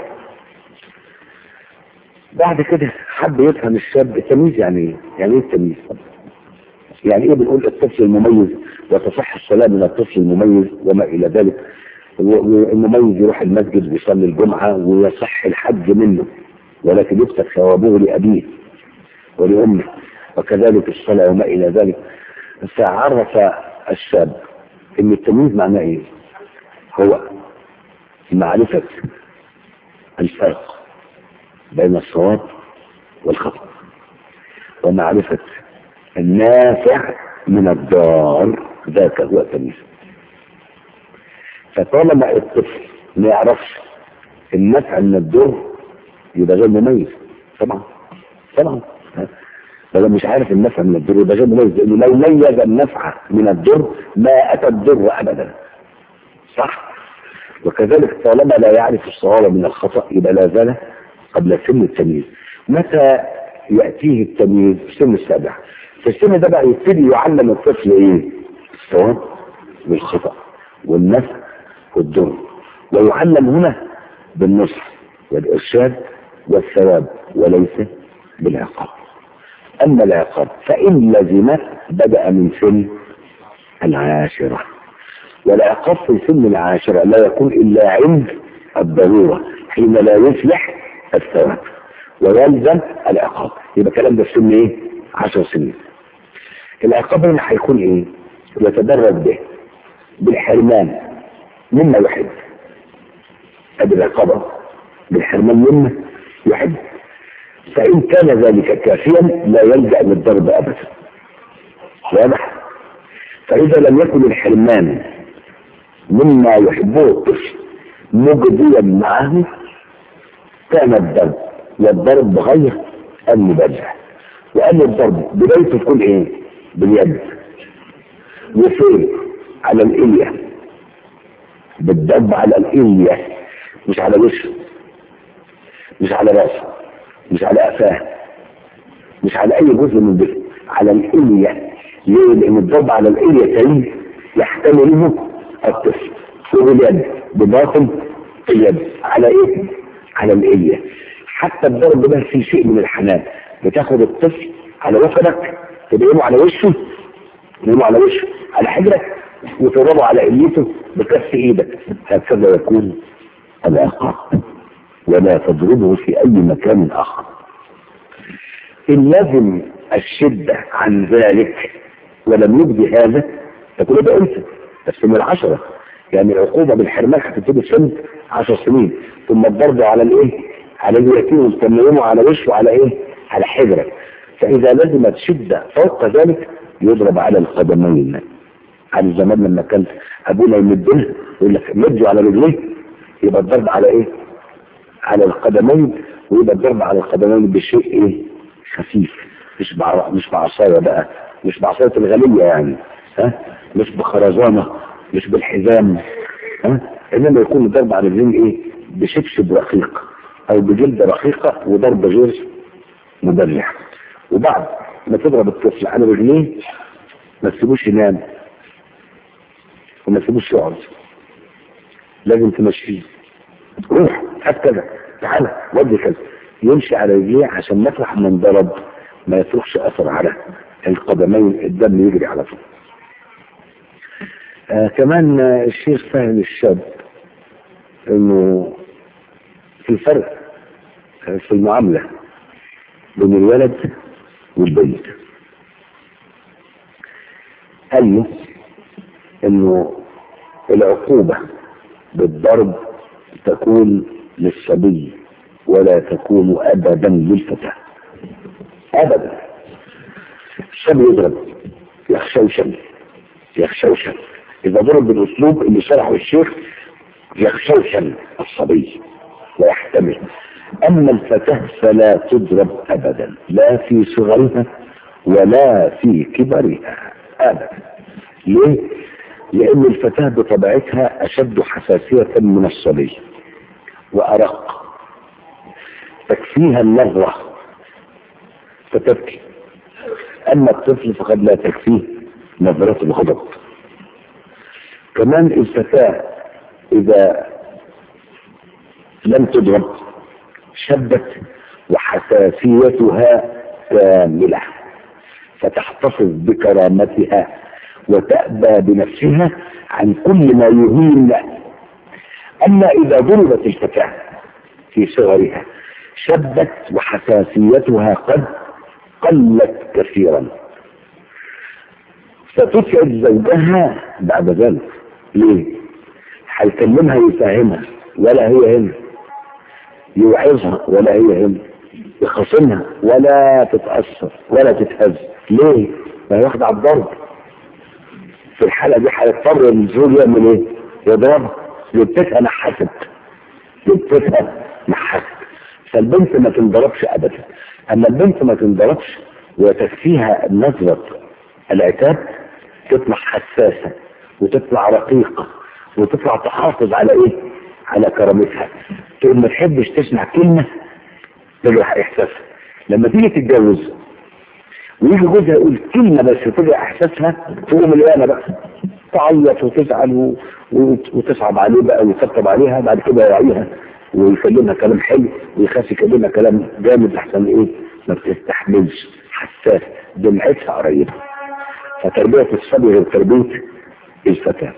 بعد كده حب يفهم الشاب التمييز يعني ايه؟ يعني ايه التمييز؟ يعني ايه بنقول الطفل المميز وتصح الصلاة من الطفل المميز وما الى ذلك والمميز يروح المسجد ويصلي الجمعة ويصح الحج منه ولكن يكتب ثوابه لأبيه ولأمه وكذلك الصلاة وما إلى ذلك فعرف الشاب ان التمييز معناه ايه هو معرفة الفرق بين الصواب والخطأ ومعرفة النافع من الضار ذاك هو التمييز فطالما الطفل ما يعرفش النفع من الضر يبقى غير مميز طبعا طبعا فلو مش عارف النفع من الضر يبقى غير مميز لانه لو ميز النفع من الضر ما اتى الضر ابدا صح وكذلك طالما لا يعرف الصواب من الخطا يبقى لا زال قبل سن التمييز متى ياتيه التمييز في سن السابع في السن ده بقى يبتدي يعلم الطفل ايه الصواب والخطا والنفع والضر ويعلم هنا بالنصح والارشاد والثواب وليس بالعقاب اما العقاب فان لزم بدا من سن العاشره والعقاب في سن العاشره لا يكون الا عند الضروره حين لا يفلح الثواب ويلزم العقاب يبقى الكلام ده في سن ايه؟ 10 سنين العقاب هنا هيكون ايه؟ يتدرج به بالحرمان مما يحب ادي العقابة بالحرمان مما يحب فإن كان ذلك كافيا لا يلجأ للضرب أبدا واضح فإذا لم يكن الحرمان مما يحبه الطفل مجديا معه كان الضرب والضرب غير المبرح وقال الضرب بدايته تكون ايه باليد وفين على الإلية بالضرب على الإلية مش على وشه مش على راسه مش على قفاه مش على أي جزء من جسمه على الإلية ليه؟ لأن الضرب على الإلية تاني يحتمله الطفل فوق اليد بباطن اليد على إيه؟ على الإلية حتى الضرب ده فيه شيء من الحنان بتاخد الطفل على وفدك تدعمه على وشه تدعمه على وشه على حجرك وتضربه على إليته بكف إيدك هكذا يكون العقاب ولا تضربه في أي مكان آخر إن لزم الشدة عن ذلك ولم يبدي هذا تكون ده أنت بس من العشرة يعني العقوبة بالحرمان هتبتدي سن 10 سنين ثم الضرب على الايه؟ على اليتيم والتمريم على وشه على ايه؟ على حجرك فإذا لزمت شدة فوق ذلك يضرب على القدمين عن زمان لما كان أبونا يمدنا يقول لك مدوا على رجليه يبقى الضرب على إيه؟ على القدمين ويبقى الضرب على القدمين بشيء إيه؟ خفيف مش بع... مش بعصاية بقى مش بعصاية الغالية يعني ها مش بخرزانة مش بالحزام ها إنما يكون الضرب على الرجلين إيه؟ بشبشب رقيق أو بجلد رقيقة وضرب غير مبرح وبعد ما تضرب الطفل على رجليه ما تسيبوش ينام وما تسيبوش يقعد لازم تمشيه روح هات كذا تعالى ودي كذا يمشي على رجليه عشان مطرح من ضرب ما يتركش اثر على القدمين الدم يجري على طول آه كمان آه الشيخ فهم الشاب انه في فرق آه في المعامله بين الولد والبنت قال له انه العقوبة بالضرب تكون للصبي ولا تكون ابدا للفتاة ابدا الشاب يضرب يخشوشن يخشوشن اذا ضرب بالاسلوب اللي شرحه الشيخ يخشوشن الصبي لا يحتمل اما الفتاة فلا تضرب ابدا لا في صغرها ولا في كبرها ابدا ليه لان الفتاة بطبيعتها اشد حساسية من الصبي وارق تكفيها النظرة فتبكي اما الطفل فقد لا تكفيه نظرة الغضب كمان الفتاة اذا لم تضرب شبت وحساسيتها كاملة فتحتفظ بكرامتها وتأبى بنفسها عن كل ما يهين أما إذا ضربت الفتاة في صغرها شبت وحساسيتها قد قلت كثيرا ستسعد زوجها بعد ذلك ليه؟ هيكلمها يفهمها ولا هي هنا يوعظها ولا هي هنا يخاصمها ولا تتأثر ولا تتهز ليه؟ ما هي واخدة على الضرب في الحالة دي هيضطر الزوج يعمل ايه؟ يضرب يبتسها نحست يبتسها نحست فالبنت ما تنضربش ابدا اما البنت ما تنضربش وتكفيها نظرة العتاب تطلع حساسة وتطلع رقيقة وتطلع تحافظ على ايه؟ على كرامتها تقول ما تحبش تسمع كلمة تجرح احساسها لما تيجي تتجوز ويجي جوزها يقول كلمة بس تجرح احساسها تقوم الآن بقى تعيط وتزعل و... وتصعب عليه بقى ويطبطب عليها بعد كده يراعيها ويكلمها كلام حلو ويخاف يكلمها كلام جامد احسن ايه ما بتستحملش حساس دمعتها قريبه فتربية الصبي غير تربية الفتاة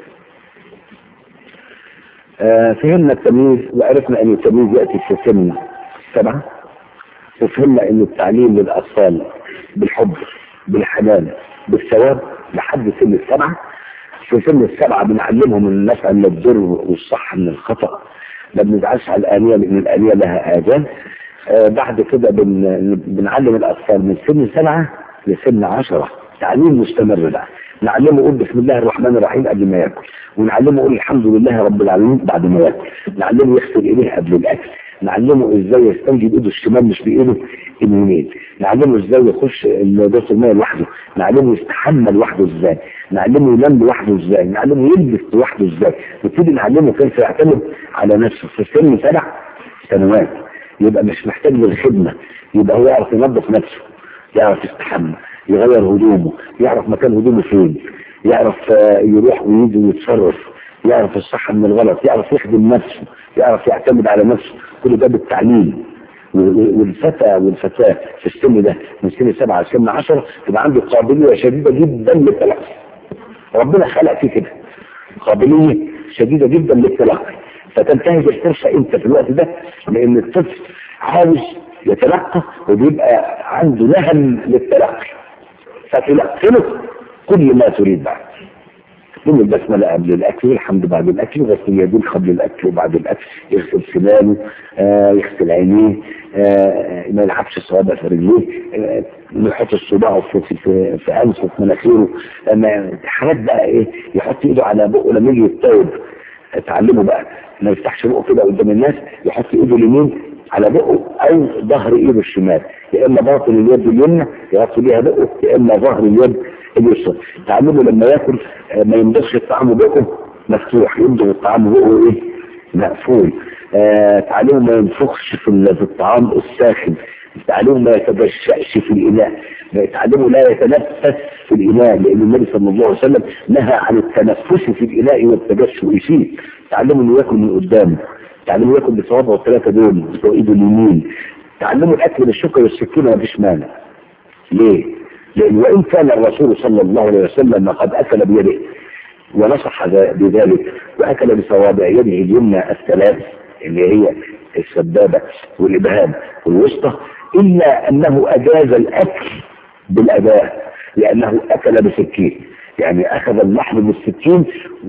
آه فهمنا التمييز وعرفنا ان التمييز يأتي في سن سبعة وفهمنا ان التعليم للأطفال بالحب بالحنان بالثواب لحد سن السبعة في سن السبعة بنعلمهم النفع من الضر والصح من الخطأ ما بنزعلش على الآنية لأن الآنية لها آذان آه بعد كده بن... بنعلم الأطفال من سن سبعة لسن عشرة تعليم مستمر بقى نعلمه يقول بسم الله الرحمن الرحيم قبل ما ياكل ونعلمه يقول الحمد لله رب العالمين بعد ما ياكل نعلمه يغسل ايديه قبل الاكل نعلمه ازاي يستنجي بايده الشمال مش بايده اليمين نعلمه ازاي يخش دورة الماء لوحده نعلمه يستحمى لوحده ازاي نعلمه ينام لوحده ازاي نعلمه يلبس لوحده ازاي نبتدي نعلمه كيف يعتمد على نفسه في سن سبع سنوات يبقى مش محتاج للخدمة يبقى هو يعرف ينظف نفسه يعرف يستحمى يغير هدومه يعرف مكان هدومه فين يعرف يروح ويجي ويتصرف يعرف الصح من الغلط يعرف يخدم نفسه يعرف يعتمد على نفسه كل ده بالتعليم والفتى والفتاة في السن ده من سن سبعة لسن عشرة تبقى عنده قابلية شديدة جدا للتلقي ربنا خلق فيه كده قابلية شديدة جدا للتلقي فتنتهز الفرصة انت في الوقت ده لان الطفل عاوز يتلقى وبيبقى عنده نهم للتلقي فتلقنه كل ما تريد بعد من البسملة قبل الأكل والحمد بعد الأكل وغسل اليدين قبل الأكل وبعد الأكل يغسل سنانه آه يغسل عينيه آه ما يلعبش صوابع في رجليه آه يحط الصباع في في في, في أنفه في مناخيره آه حاجات بقى إيه يحط إيده على بقه لما يجي يتوب اتعلموا بقى ما يفتحش بقه كده قدام الناس يحط ايده اليمين على بقه او ظهر ايده الشمال يا اما باطن اليد اليمنى يغطي بيها بقه يا اما ظهر اليد اليسرى تعلموا لما ياكل ما يمضغش الطعام بقه مفتوح يمضغ الطعام بقه ايه مقفول آه تعلموا ما ينفخش في الطعام الساخن تعلموا ما يتبشأش في الإناء تعلموا لا يتنفس في الإناء لأن النبي صلى الله عليه وسلم نهى عن التنفس في الإناء والتبشؤ فيه تعلموا انه ياكل من قدام تعلموا ياكل بصوابعه الثلاثة دول بتوع ايده اليمين تعلموا الأكل بالشوكة والسكينة مفيش مانع ليه؟ لأن وإن كان الرسول صلى الله عليه وسلم قد أكل بيده ونصح بذلك وأكل بصوابع يده اليمنى الثلاث اللي هي السبابة والإبهام والوسطى إلا أنه أجاز الأكل بالأداء لأنه أكل بسكين يعني أخذ اللحم بالسكين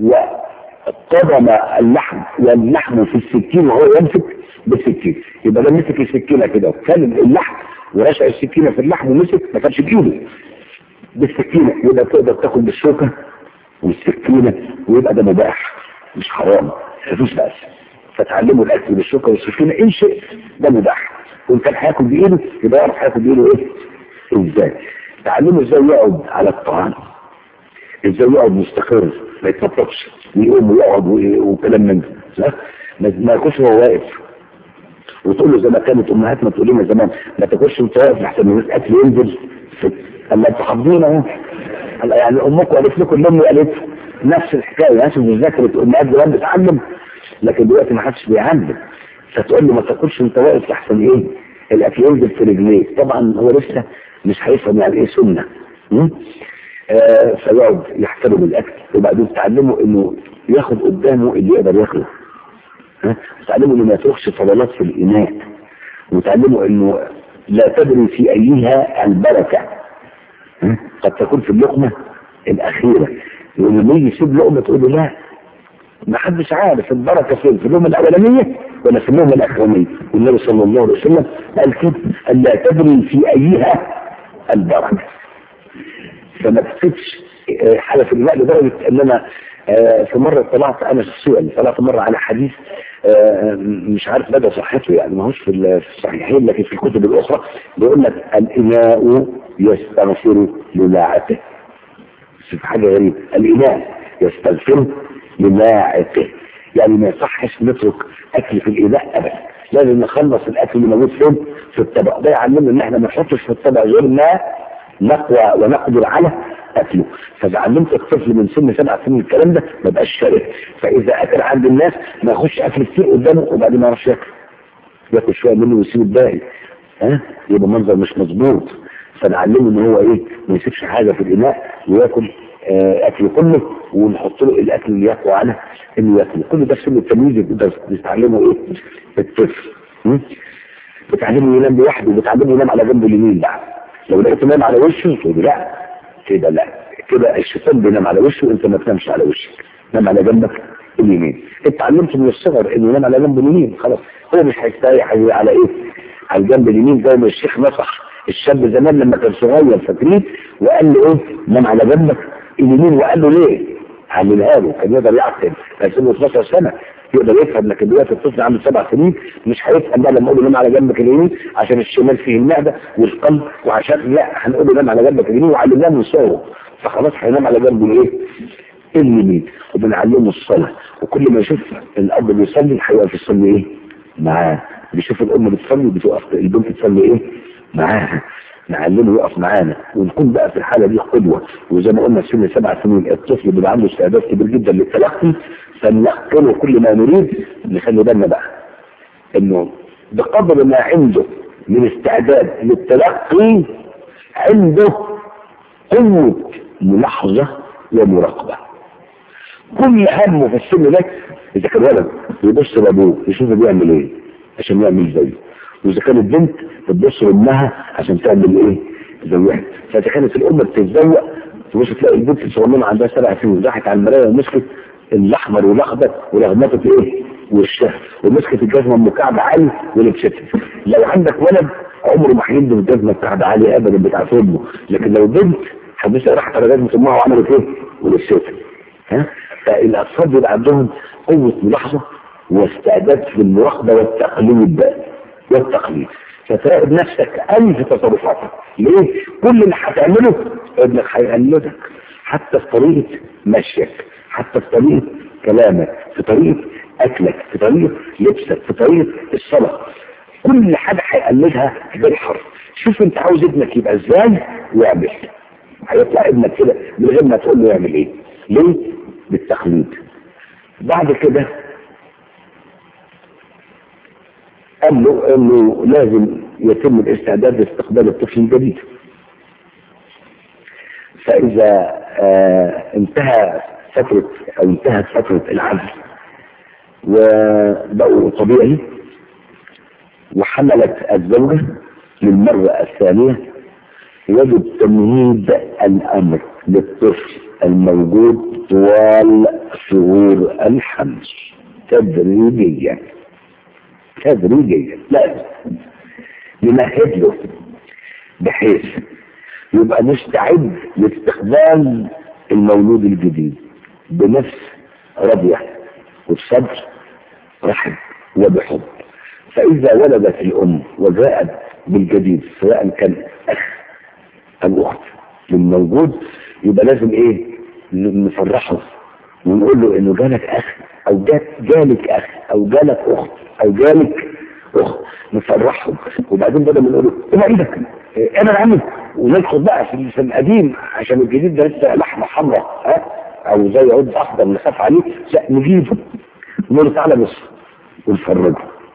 وقدم اللحم واللحم في السكين وهو يمسك بالسكين يبقى ده مسك السكينة كده وكان اللحم ورشع السكينة في اللحم ومسك ما كانش بإيده بالسكينة يبقى تقدر تاكل بالشوكة والسكينة ويبقى ده مباح مش حرام مفيش بأس فتعلموا الاكل بالشوكه والسكينه ان شئت ده مباح وان كان هياكل بايده يبقى يعرف هياكل بايده ايه؟ ازاي؟ تعلموا ازاي يقعد على الطعام ازاي يقعد مستقر ما يتنططش ويقوم ويقعد وكلام من ده ما ياكلش وهو واقف وتقول له زي ما كانت امهاتنا تقول لنا زمان ما تاكلش وانت واقف لحسن الاكل ينزل اما انتوا حافظين اهو يعني امكم قالت لكم الام قالت نفس الحكايه ناس ذاكرت امهات زمان بتعلم لكن دلوقتي ما حدش بيعلم فتقول له ما تاكلش وانت واقف لحسن ايه الاكل ينزل في رجليك طبعا هو لسه مش هيفهم يعني ايه سنه آه فيقعد يحترم الاكل وبعدين تعلمه انه ياخد قدامه اللي يقدر ياكله ها تعلمه انه ما يتركش فضلات في الاناء وتعلمه انه لا تدري في ايها البركه ها؟ قد تكون في اللقمه الاخيره ولما يجي يسيب لقمه تقول له لا ما حدش عارف البركه فين في اللقمه الاولانيه ولا في اللقمه الاخرانيه والنبي صلى الله عليه وسلم قال كده ان لا تدري في ايها البركه فما تكتبش حاجه في الماء لدرجه ان انا في مرة طلعت انا شخصيا طلعت مرة على حديث مش عارف مدى صحته يعني ما هوش في الصحيحين لكن في الكتب الاخرى بيقول لك الاناء يستغفر للاعته شوف حاجة غريبة الاناء يستغفر للاعته يعني ما يصحش نترك اكل في الاناء ابدا لازم نخلص الاكل اللي موجود فين في الطبق ده يعلمنا ان احنا ما نحطش في الطبق غير ما نقوى ونقدر على اكله فعلمت الطفل من سن سبع سنين الكلام ده ما بقاش شارك فاذا اكل عند الناس ما يخش اكل كتير قدامه وبعدين ما يعرفش ياكل ياكل شويه منه ويسيب الباقي ها يبقى منظر مش مظبوط فنعلمه ان هو ايه ما يسيبش حاجه في الاناء وياكل آه اكل كله ونحط له الاكل اللي يقوى على انه ياكله كل ده سن التمييز بتقدر تتعلمه ايه الطفل بتعلمه ينام لوحده وبتعلمه ينام على جنبه اليمين بقى لو لقيته نام على وشه تقول لا كده لا كده الشيطان بينام على وشه وانت ما تنامش على وشك نام على جنبك اليمين انت علمته من الصغر انه ينام على جنبه اليمين خلاص هو مش هيستريح على ايه على الجنب اليمين زي ما الشيخ نصح الشاب زمان لما كان صغير فاكرين وقال له ايه نام على جنبك اليمين وقال له ليه علمها له كان يقدر يعقل كان سنه 12 سنه يقدر يفهم لكن دلوقتي الطفل عنده سبع سنين مش هيفهم بقى لما اقول له نام على جنبك اليمين عشان الشمال فيه المعده والقلب وعشان لا هنقول له نام على جنبك اليمين وعلمناه من صغره فخلاص هينام على جنبه الايه؟ اليمين وبنعلمه الصلاه وكل ما يشوف الاب بيصلي هيقف يصلي ايه؟ معاه بيشوف الام بتصلي بتقف البنت تصلي ايه؟ معاها نعلمه يقف معانا ونكون بقى في الحاله دي قدوه وزي ما قلنا سن سبع سنين الطفل بيبقى عنده استعداد كبير جدا للتلقي فنلقنه كل ما نريد نخلي بالنا بقى انه بقدر ما عنده من استعداد للتلقي عنده قوة ملاحظة ومراقبة كل همه في السن ده إذا كان ولد يبص لأبوه يشوفه بيعمل إيه عشان يعمل زيه وإذا كانت بنت بتبص لأمها عشان تعمل إيه زيها فإذا كانت الأم بتتزوق تبص تلاقي البنت الصغننه عندها سبع سنين راحت على المرايه ومسكت الاحمر والاخضر ولغمته ايه؟ وشها ومسكت الجزمه ام كعب عالي ولبستها لو عندك ولد عمره ما هيلبس الجزمه بتاعت عالي ابدا بتاعت امه لكن لو بنت حدثها راحت على جزمه امها وعملت ايه؟ ولبستها ها فالاطفال بيبقى عندهم قوه ملاحظه واستعداد في المراقبه والتقليد والتقليد فتراقب نفسك ألف تصرفاتك ليه؟ كل اللي هتعمله ابنك هيقلدك حتى في طريقة مشيك حتى في طريقة كلامك في طريقة أكلك في طريقة لبسك في طريقة الصلاة كل حاجة هيقلدها بالحرف شوف انت عاوز ابنك يبقى ازاي واعمل هيطلع ابنك كده من غير ما تقول له يعمل ايه ليه؟ بالتقليد بعد كده قال له انه لازم يتم الاستعداد لاستقبال الطفل الجديد فاذا آه انتهى فترة او انتهت فترة العزل وبقوا طبيعي وحملت الزوجة للمرة الثانية يجب تمهيد الامر للطفل الموجود طوال شهور الحمل تدريجيا تدريجيا لازم نمهد له بحيث يبقى مستعد لاستقبال المولود الجديد بنفس راضية وبصبر رحب وبحب فإذا ولدت الأم وجاءت بالجديد سواء كان أخ أو أخت للموجود يبقى لازم إيه نفرحه ونقول له إنه جالك أخ أو جات جالك أخ أو جالك أخت أو جالك أخت نفرحهم وبعدين بدل ما نقول له إيه إيدك أنا العمل وندخل بقى في في القديم عشان الجديد ده لسه لحمة حمراء ها أو زي عود أخضر نخاف عليه لا نجيبه نقول له تعالى بص ونفرجه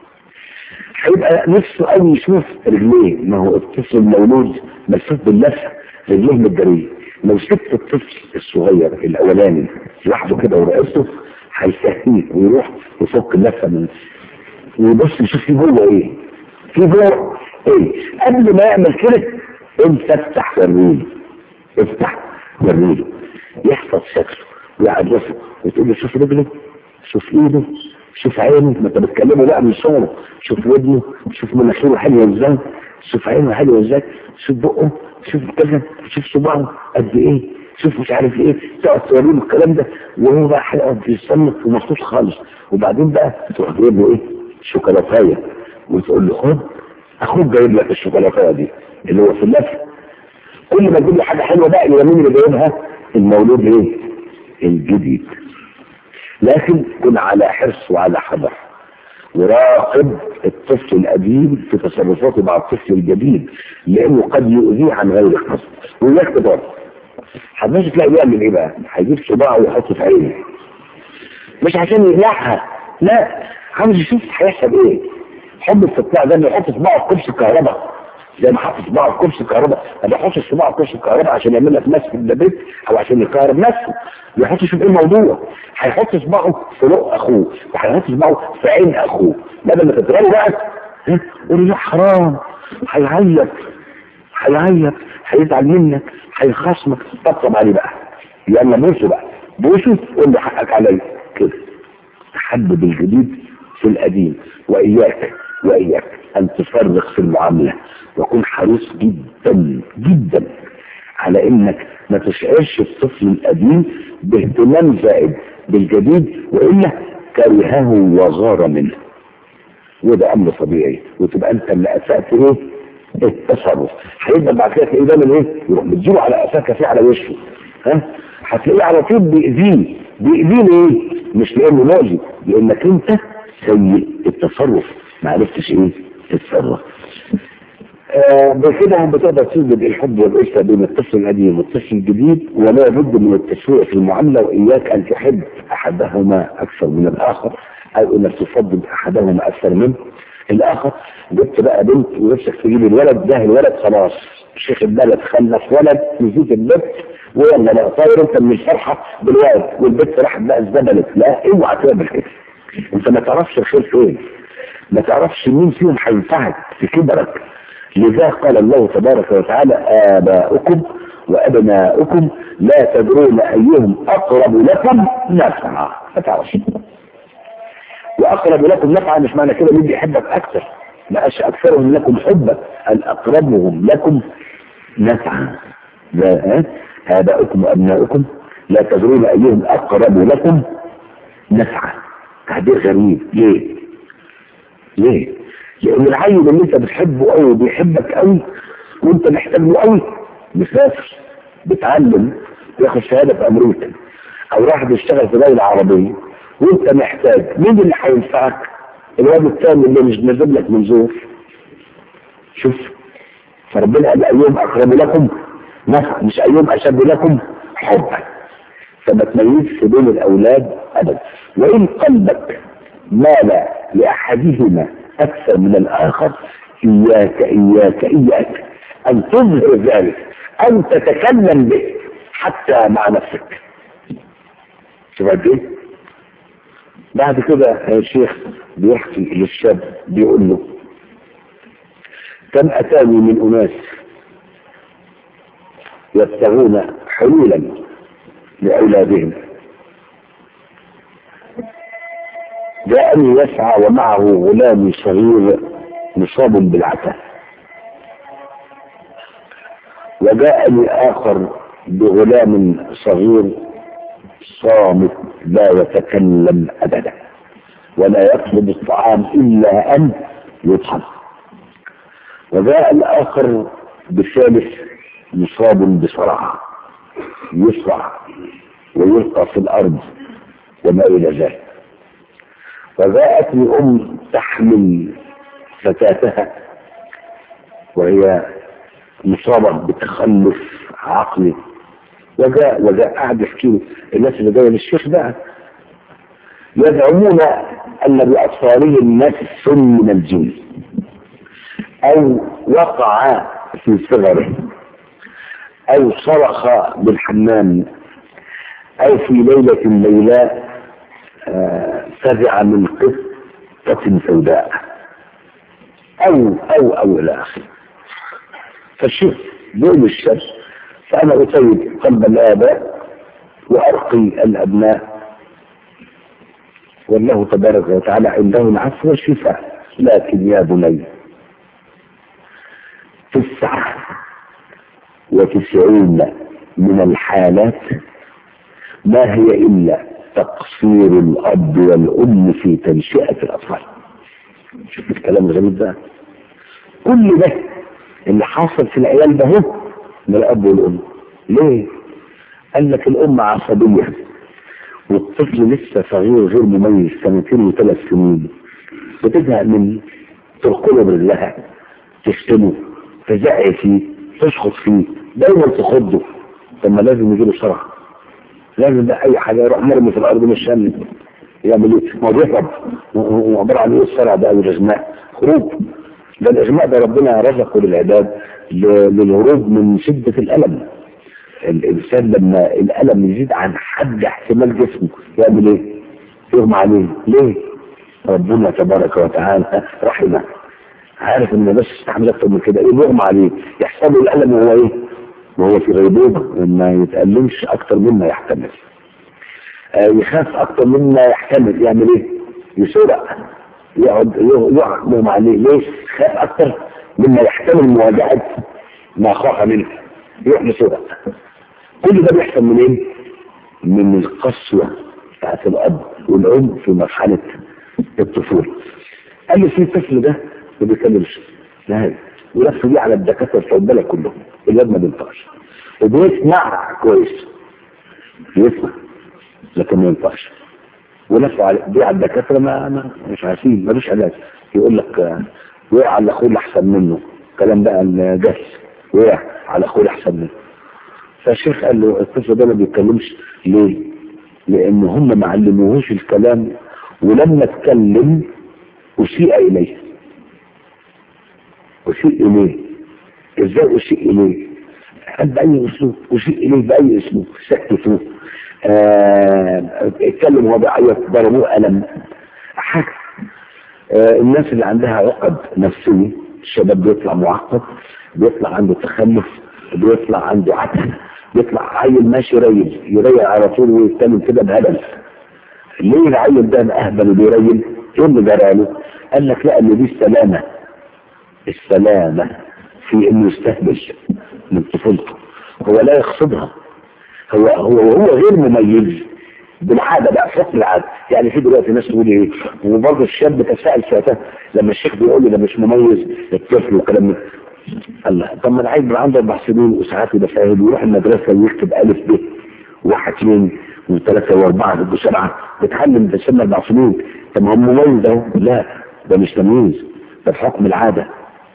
هيبقى نفسه قوي يشوف رجليه ما هو الطفل المولود ملفوف باللفه رجليه متجريه لو سبت الطفل الصغير الاولاني لوحده كده ورقبته هيسهيه ويروح يفك اللفه من ويبص يشوف في جوه ايه في جوه ايه قبل ما يعمل كده انت افتح وريله افتح وريله يحفظ شكله ويعرفه وتقول له شوف رجله شوف ايده شوف عينه ما انت بتكلمه بقى من صغره شوف ودنه شوف مناخيره حلوه ازاي شوف عينه حلوه ازاي شوف بقه شوف كذا شوف صباعه قد ايه شوف مش عارف ايه تقعد توريه الكلام ده وهو بقى هيقعد يصنف ومبسوط خالص وبعدين بقى تروح جايب له ايه شوكولاتايه وتقول له خد اخوك جايب لك الشوكولاتايه دي اللي هو في اللف كل ما تجيب له حاجه حلوه بقى اللي مين اللي جايبها المولود ايه الجديد لكن كن على حرص وعلى حذر وراقب الطفل القديم في تصرفاته مع الطفل الجديد لانه قد يؤذيه عن غير قصد وياك تضرب هتمشي تلاقي بيعمل ايه بقى؟ هيجيب صباعه ويحطه في عينه مش عشان يقلعها لا عاوز يشوف هيحصل ايه حب الفتاة ده انه يحط صباعه في كبس الكهرباء زي ما حط صباعه في كبس الكهرباء ما بيحطش صباعه في كبس الكهرباء عشان يعمل لك مسك في البيت او عشان يكهرب نفسه بيحط يشوف ايه الموضوع هيحط صباعه في لق اخوه وهيحط صباعه في عين اخوه بدل ما تضربه بقى ها؟ قول له حرام هيعيط هيعيط هيزعل منك هيخصمك طبطب عليه بقى يلا بوسه بقى بوسه قول له حقك عليا كده تحدد الجديد في القديم واياك واياك ان تفرق في المعامله وكن حريص جدا جدا على انك ما تشعرش الطفل القديم باهتمام زائد بالجديد والا كرهه وغار منه وده امر طبيعي وتبقى انت اللي اسأت ايه التصرف هيبقى بعد كده تلاقيه دايما ايه يروح مديله على قفاه كافيه على وشه ها هتلاقيه على طول بيأذيه بيأذيه ليه؟ مش لانه مؤذي لانك انت سيء التصرف ما عرفتش ايه تتصرف آه بكده بتقدر توجد الحب والأسرة بين الطفل القديم والطفل الجديد ولا بد من التسويق في المعاملة وإياك أن تحب أحدهما أكثر من الآخر أو أنك تفضل أحدهما أكثر من الآخر جبت بقى بنت ونفسك تجيب الولد ده الولد خلاص شيخ البلد خلف ولد نسيت البنت ويلا بقى طاير انت من الفرحه بالولد والبنت راحت بقى ازدبلت لا اوعى تعمل كده انت ما تعرفش الخير فين ما تعرفش مين فيهم هينفعك في كبرك لذا قال الله تبارك وتعالى آباؤكم وأبناؤكم لا تدرون أيهم أقرب لكم نفعا ما تعرفش وأقرب لكم نفعا مش معنى كده مين بيحبك أكثر ما أش أكثرهم لكم حبا الأقربهم لكم نفعا لا آباؤكم وأبناؤكم لا تدرون أيهم أقرب لكم نفعا تعبير غريب ليه؟ ليه؟ لأن العيل اللي أنت بتحبه قوي بيحبك قوي وأنت محتاج له قوي مسافر بتعلم ياخد شهادة في أمريكا أو راح بيشتغل في دولة عربية وأنت محتاج مين اللي هينفعك؟ الواد الثاني اللي مش نازل لك من زور شوف فربنا قال أيهم أقرب لكم نفع مش أيهم أشد لكم حبا فما تميزش بين الأولاد أبدا وإن قلبك مال لأحدهما أكثر من الآخر إياك إياك إياك أن تظهر ذلك أو تتكلم به حتى مع نفسك شوف قد إيه؟ بعد كده يا شيخ بيحكي للشاب بيقول له كم أتاني من أناس يبتغون حلولا لأولادهم جاءني يسعى ومعه غلام صغير مصاب بالعتاه وجاءني آخر بغلام صغير صامت لا يتكلم أبدا ولا يطلب الطعام إلا أن يطعم وجاء الآخر بثالث مصاب بصرع يصرع ويلقى في الأرض وما إلى ذلك وجاءتني أم تحمل فتاتها وهي مصابة بتخلف عقلي وجاء وجاء قاعد يحكي الناس اللي جايه للشيخ بقى يزعمون ان باطفالهم نفس من الجن او وقع في صغره او صرخ بالحمام او في ليلة ليلاء فزع من قطة سوداء او او او الى اخره فالشيخ بيقول الشاب فأنا أسيد قلب الآباء وأرقي الأبناء والله تبارك وتعالى عنده العفو والشفاء لكن يا بني تسعة وتسعين من الحالات ما هي إلا تقصير الأب والأم في تنشئة الأطفال شوف الكلام الغريب ده كل ده اللي حاصل في العيال ده هو من الاب والام ليه قال لك الام عصبيه والطفل لسه صغير غير مميز سنتين وثلاث سنين بتزهق منه تركله برجلها تشتمه تزعق فيه تشخط فيه دايما تخضه طب ما لازم يجيله صرع لازم ده اي حاجه يروح مرمي في الارض مش شامل يعمل ايه؟ ما بيهرب وعباره عن ايه الصرع ده او الاغماء هروب ده الاغماء ده ربنا رزقه للعباد للهروب من شدة الألم الإنسان لما الألم يزيد عن حد احتمال جسمه يعمل إيه؟ يغمى عليه ليه؟ ربنا تبارك وتعالى رحمه عارف إن بس استحمل أكتر من كده إيه يغمى عليه يحصل له الألم وهو إيه؟ وهو في غيبوبة ما يتألمش أكتر مما يحتمل آه يخاف أكتر مما يحتمل يعمل إيه؟ يسرق يقعد يغمى عليه ليه؟ خاف أكتر مما يحتمل مواجهة ما خاف منه يروح لسرق كل ده بيحصل منين؟ من القسوة بتاعت الأب والأم في مرحلة الطفولة قال لي في الطفل ده ما بيكملش نهائي ولف دي على الدكاترة في البلد كلهم الواد ما بينفعش وبيسمع كويس بيسمع لكن ما ينفعش ولفوا على دي على الدكاترة ما, ما مش عارفين ملوش علاج يقول لك وقع على اخوه اللي احسن منه الكلام بقى الجهل وقع على اخوه اللي احسن منه فالشيخ قال له الطفل ده ما بيتكلمش ليه؟ لان هم ما علموهوش الكلام ولما اتكلم اسيء اليه اسيء اليه ازاي اسيء اليه؟ قال باي اسلوب اسيء اليه باي اسلوب سكتوه آه اتكلم وهو بيعيط ضربوه قلم حاجه آه الناس اللي عندها عقد نفسية الشباب بيطلع معقد بيطلع عنده تخلف بيطلع عنده عته بيطلع عيل ماشي ريل يريل على طول ويتكلم كده بهبل ليه العيل ده اهبل وبيريل ايه اللي جرى له؟ قال لك لا ان دي السلامه السلامه في انه يستهبل من طفولته هو لا يقصدها هو هو هو غير مميز بالعاده بقى حكم العاده يعني في دلوقتي ناس تقول ايه وبرضه الشاب تساءل ساعتها لما الشيخ بيقول لي ده مش مميز الطفل وكلام من الله طب ما العيل بيبقى عنده اربع سنين وساعات يبقى فاهم ويروح المدرسه ويكتب الف ب واحد اثنين وثلاثه واربعه وسبعه بيتعلم في سن اربع سنين طب ما هو مميز اهو لا ده مش تمييز ده بحكم العاده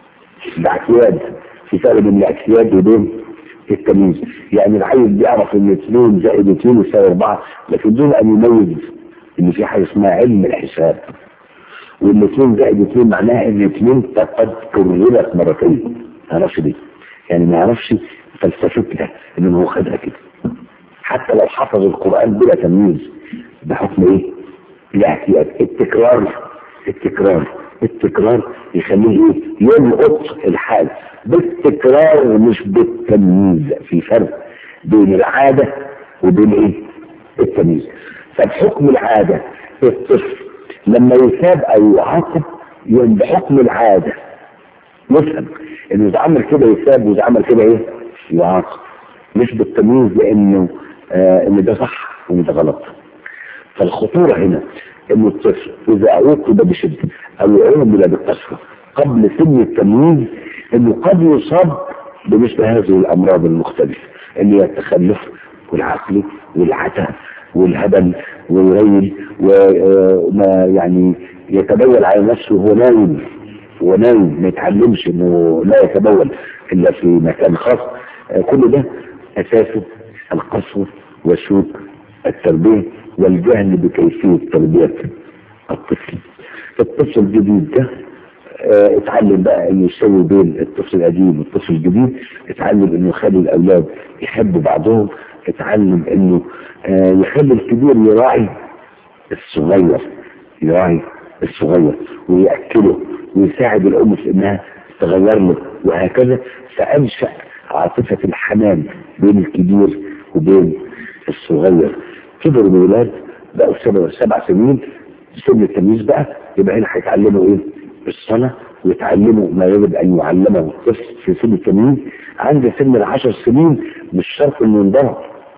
ده اعتياد في فرق بين الاعتياد وبين التمييز يعني العيل بيعرف ان اثنين زائد اثنين يساوي اربعه لكن دون ان يميز ان في حاجه اسمها علم الحساب وان اثنين زائد اثنين معناها ان اثنين قد كررت مرتين ما يعرفش دي يعني ما يعرفش فلسفتها ان هو خدها كده حتى لو حفظ القران بلا تمييز بحكم ايه؟ الاعتياد التكرار التكرار التكرار يخليه ايه؟ يلقط الحال بالتكرار مش بالتمييز في فرق بين العاده وبين ايه؟ التمييز فبحكم العاده الطفل لما يثاب او يعاقب يقوم بحكم العاده يفهم انه اذا عمل كده يثاب واذا عمل كده ايه؟ يعاقب مش بالتمييز لانه آه ان ده صح وان ده غلط فالخطوره هنا ان الطفل اذا عوقب بشده او عومل بالقسوه قبل سن التمييز انه قد يصاب بمثل هذه الامراض المختلفه اللي هي التخلف والعقل والعته والهبل والريل وما يعني يتبول على نفسه وهو نايم وهو نايم ما يتعلمش انه لا يتبول الا في مكان خاص كل ده اساسه القسوه وسوء التربيه والجهل بكيفيه تربيه الطفل الطفل الجديد ده اه اتعلم بقى انه يسوي بين الطفل القديم والطفل الجديد اتعلم انه يخلي الاولاد يحبوا بعضهم اتعلم انه اه يخلي الكبير يراعي الصغير يراعي الصغير ويأكله ويساعد الأم في إنها تغير له وهكذا فأنشأ عاطفة الحنان بين الكبير وبين الصغير كبروا الولاد بقوا سبع, سبع سنين سن التمييز بقى يبقى هنا هيتعلموا ايه؟ الصلاة ويتعلموا ما يجب ان يعلمه الطفل في سن التمييز عند سن العشر سنين مش شرط انه ينضرب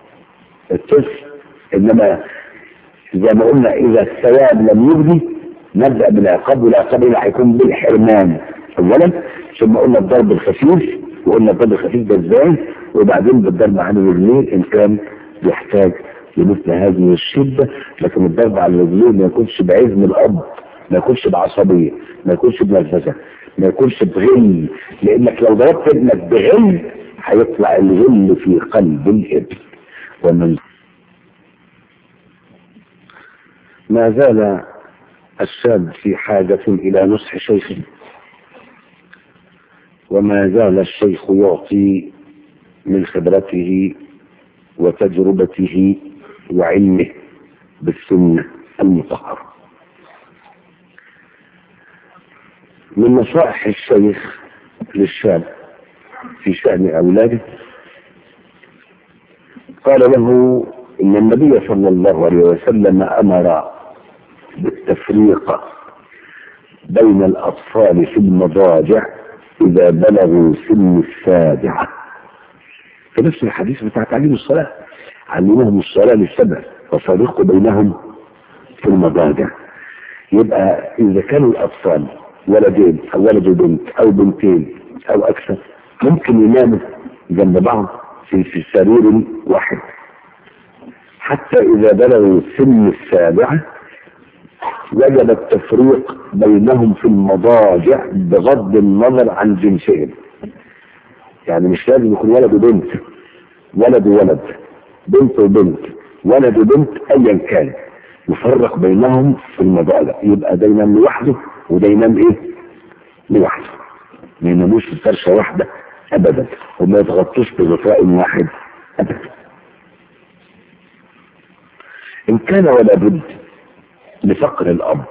الطفل انما زي ما قلنا اذا الثواب لم يبدي نبدا بالعقاب والعقاب هنا هيكون بالحرمان اولا ثم قلنا الضرب الخفيف وقلنا الضرب الخفيف ده ازاي وبعدين بالضرب على الرجلين ان كان يحتاج لمثل هذه الشده لكن الضرب على الرجلين ما يكونش بعزم الاب ما يكونش بعصبيه ما يكونش بنرفزه ما يكونش بغل لانك لو ضربت ابنك بغل هيطلع الغل في قلب الابن ومن ما زال الشاب في حاجة إلى نصح شيخه وما زال الشيخ يعطي من خبرته وتجربته وعلمه بالسنة المطهرة من نصائح الشيخ للشاب في شأن أولاده قال له إن النبي صلى الله عليه وسلم أمر بالتفريق بين الأطفال في المضاجع إذا بلغوا سن السابعة في نفس الحديث بتاع تعليم الصلاة علموهم الصلاة للسبع وفرقوا بينهم في المضاجع يبقى إذا كانوا الأطفال ولدين أو ولد وبنت أو بنتين أو أكثر ممكن يناموا جنب بعض في, في سرير واحد حتى إذا بلغوا سن السابعة وجب التفريق بينهم في المضاجع بغض النظر عن جنسهم يعني مش لازم يكون ولد وبنت ولد وولد بنت وبنت ولد وبنت ايا كان يفرق بينهم في المضاجع يبقى ده ينام لوحده وده ينام ايه لوحده ما يناموش في فرشه واحده ابدا وما يتغطوش بغطاء واحد ابدا ان كان ولا بد لفقر الأرض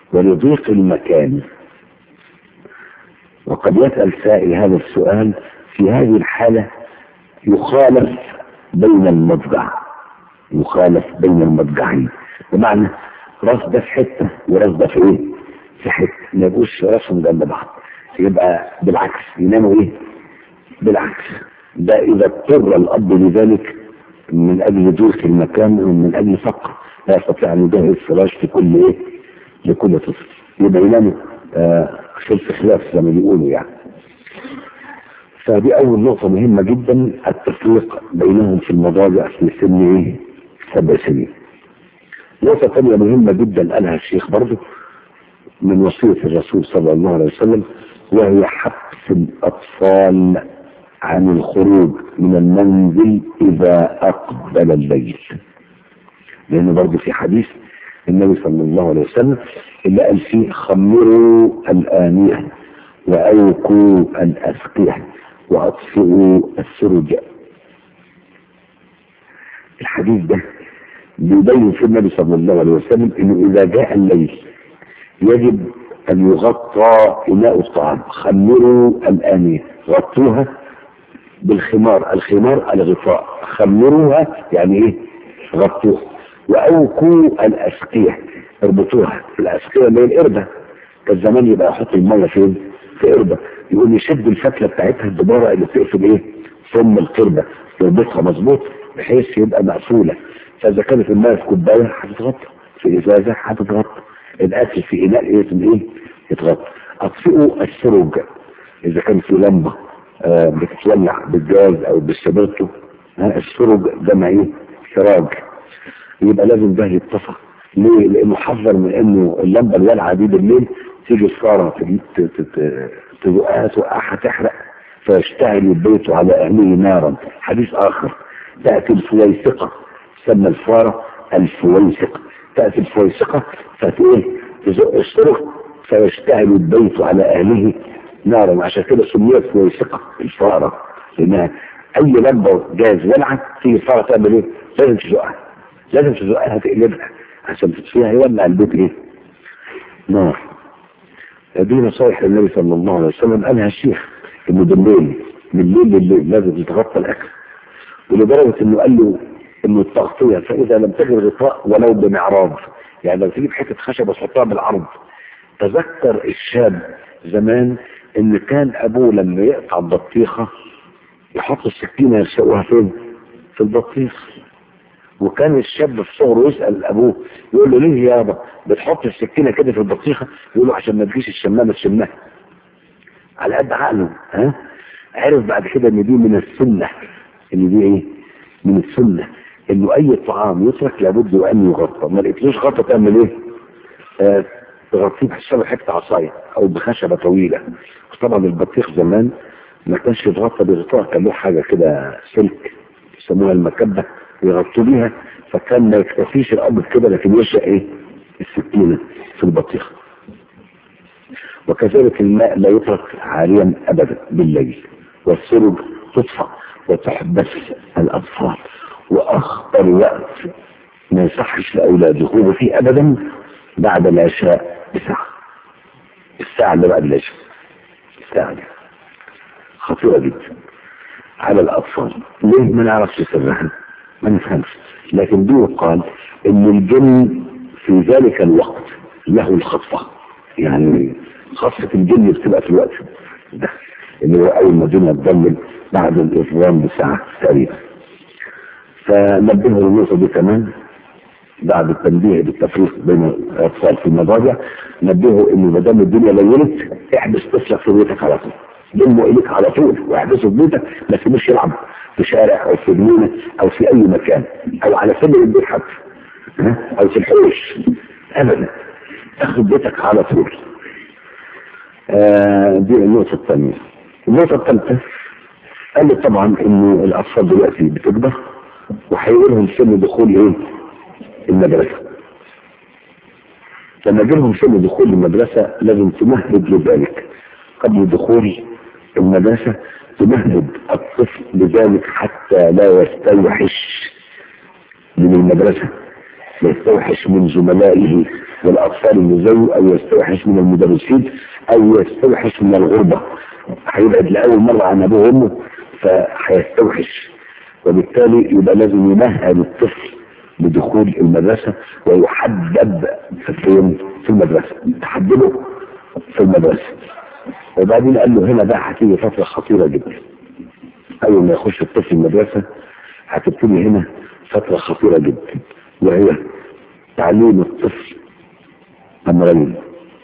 ولضيق المكان وقد يسأل سائل هذا السؤال في هذه الحالة يخالف بين المضجع يخالف بين المضجعين بمعنى راس ده في حتة وراس ده في ايه في حتة ما يبقوش راسهم جنب بعض يبقى بالعكس يناموا ايه بالعكس ده اذا اضطر الاب لذلك من اجل ضيق المكان ومن اجل فقر لا يستطيع ان يجهز فراش في كل ايه لكل طفل يبقى يناموا آه خلف خلاف زي ما بيقولوا يعني فدي اول نقطة مهمة جدا التفريق بينهم في المضاجع في سن ايه سبع سنين نقطة ثانية مهمة جدا قالها الشيخ برضه من وصية الرسول صلى الله عليه وسلم وهي حبس الأطفال عن الخروج من المنزل إذا أقبل الليل لأن برضه في حديث النبي صلى الله عليه وسلم اللي قال فيه خمروا الآنية وأوكوا الأسقية وأطفئوا السرج الحديث ده بيبين في النبي صلى الله عليه وسلم انه اذا جاء الليل يجب ان يغطى اناء الطعام خمروا الانيه غطوها بالخمار الخمار الغطاء خمروها يعني ايه غطوها واوكوا الاسقيه اربطوها الاسقيه اللي هي القربه كان زمان يبقى يحط الميه فين في قربه يقول يشد الفتله بتاعتها الدباره اللي بتقفل ايه ثم القربه يربطها مظبوط بحيث يبقى مقفوله فاذا كانت الميه في كوبايه هتتغطى في ازازه هتتغطى الاكل في اناء ايه ايه يتغطى اطفئوا السرج اذا كان في لمبه آه بتتولع بالجاز او بالسبرتو آه السرج ده ايه سراج يبقى لازم ده يتطفى ليه؟ لانه حذر من انه اللمبه الوالعه دي بالليل تيجي الفاره تزقها توقعها تحرق فيشتعل البيت على اهله نارا حديث اخر تاتي الفويسقه تسمى الفاره الفويسقه تاتي الفويسقه فتقول تزق الصرخ فيشتعل البيت على اهله نارا عشان كده سميت فويسقه الفاره لانها اي لمبه جاز ولعت تيجي الفاره تعمل ايه؟ لازم تزقها لازم تزقها تقلبها عشان تطفيها يولع البيت ايه؟ نار دي نصايح النبي صلى الله عليه وسلم قالها الشيخ انه بالليل من الليل لليل لازم يتغطى الاكل ولدرجه انه قال له انه التغطيه فاذا لم تجد غطاء ولو بمعراض يعني لو تجيب حته خشب وتحطها بالعرض تذكر الشاب زمان ان كان ابوه لما يقطع البطيخه يحط السكينه يلصقوها فين؟ في البطيخ وكان الشاب في صغره يسال ابوه يقول له ليه يابا بتحط السكينه كده في البطيخه يقول له عشان ما تجيش الشمامه تشمها على قد عقله ها عرف بعد كده ان دي من السنه ان دي ايه من السنه انه اي طعام يترك لابد ان يغطى ما لقيتلوش غطا تعمل ايه آه تغطيه بحساب حته عصايه او بخشبه طويله طبعا البطيخ زمان ما كانش يتغطى بغطاء كان له حاجه كده سلك يسموها المكبه يغطوا بيها فكان ما يكتفيش الاب كده لكن يشق ايه السكينه في البطيخ وكذلك الماء لا يترك عاريا ابدا بالليل والسرج تطفى وتحبس الاطفال واخطر وقت ما يصحش لاولاد يخرجوا فيه ابدا بعد العشاء بساعه الساعه اللي بعد العشاء الساعه دي خطيره جدا على الاطفال ليه ما نعرفش سرها ما نفهمش لكن دي يقال ان الجن في ذلك الوقت له الخطفه يعني خطفه الجن بتبقى في الوقت ده اللي هو اول ما الدنيا تضلم بعد الاظلام بساعه تقريبا فنبهوا النقطه دي كمان بعد التنبيه بالتفريق بين الاطفال في المضاجع نبهوا ان ما دام الدنيا ليلت احبس طفلك في بيتك على طول ضمه اليك على طول واحبسه في بيتك ما تسيبوش يلعب في شارع او في جنينه او في اي مكان او على سبيل البيت حتى او في الحوش ابدا تاخد بيتك على طول آه دي النقطه الثانيه النقطه الثالثه قال لي طبعا انه الاطفال دلوقتي بتكبر وهيقول لهم سن دخول ايه المدرسه لما يجي لهم سن دخول المدرسه لازم تمهد لذلك قبل دخول المدرسه تمهد الطفل لذلك حتى لا يستوحش من المدرسة يستوحش من زملائه والاطفال اللي زيه او يستوحش من المدرسين او يستوحش من الغربة هيبعد لاول مرة عن ابوه وامه فهيستوحش وبالتالي يبقى لازم يمهل الطفل لدخول المدرسة ويحبب في فين؟ في المدرسة تحببه في المدرسة وبعدين قال له هنا بقى هتيجي فترة خطيرة جدا أول ما يخش الطفل المدرسة هتبتدي هنا فترة خطيرة جدا وهي تعليم الطفل أمرين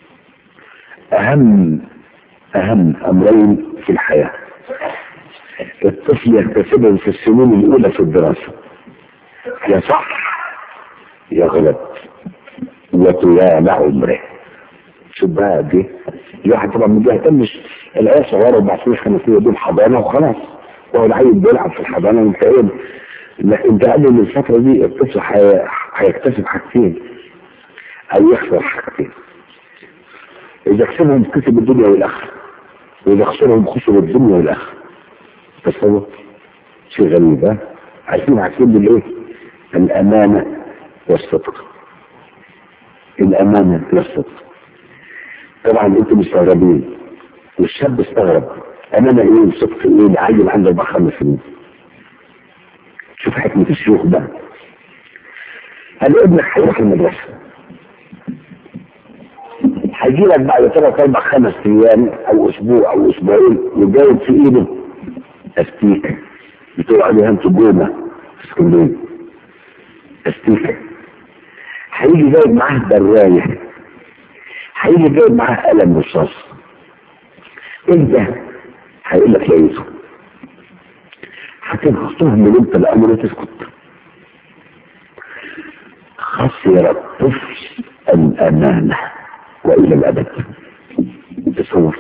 أهم أهم أمرين في الحياة الطفل يكتسبهم في السنين الأولى في الدراسة يا صح يا غلط وطيال عمره شوف بقى دي الواحد طبعا ما بيهتمش العيال صغيره اربع سنين خمس سنين دول حضانه وخلاص هو العيل بيلعب في الحضانه وانتهينا لكن ده قال ان الفتره دي الطفل هي- هيكتسب حاجتين او يخسر حاجتين اذا كسبهم كسب الدنيا والاخره واذا خسرهم خسر الدنيا والاخره تصور شيء غريب ها عايزين عايزين بالايه الامانه والصدق الامانه والصدق طبعا انتم مستغربين والشاب استغرب امانه ايه وصدق ايه ده عيل عنده اربع خمس سنين شوف حكمه الشيوخ بقى هل ابنك هيروح المدرسه هيجي لك بعد ثلاث اربع خمس ايام او اسبوع او اسبوعين وجايب في ايده استيكه بتقول عليها انتوا جومه في اسكندريه استيكه هيجي جايب معاه برايه هيجي جايب معاه قلم رصاص ايه ده؟ هيقول لك لقيته هتنخطهم من انت الامر وتسكت خسر الطفل الامانه والى الابد تصور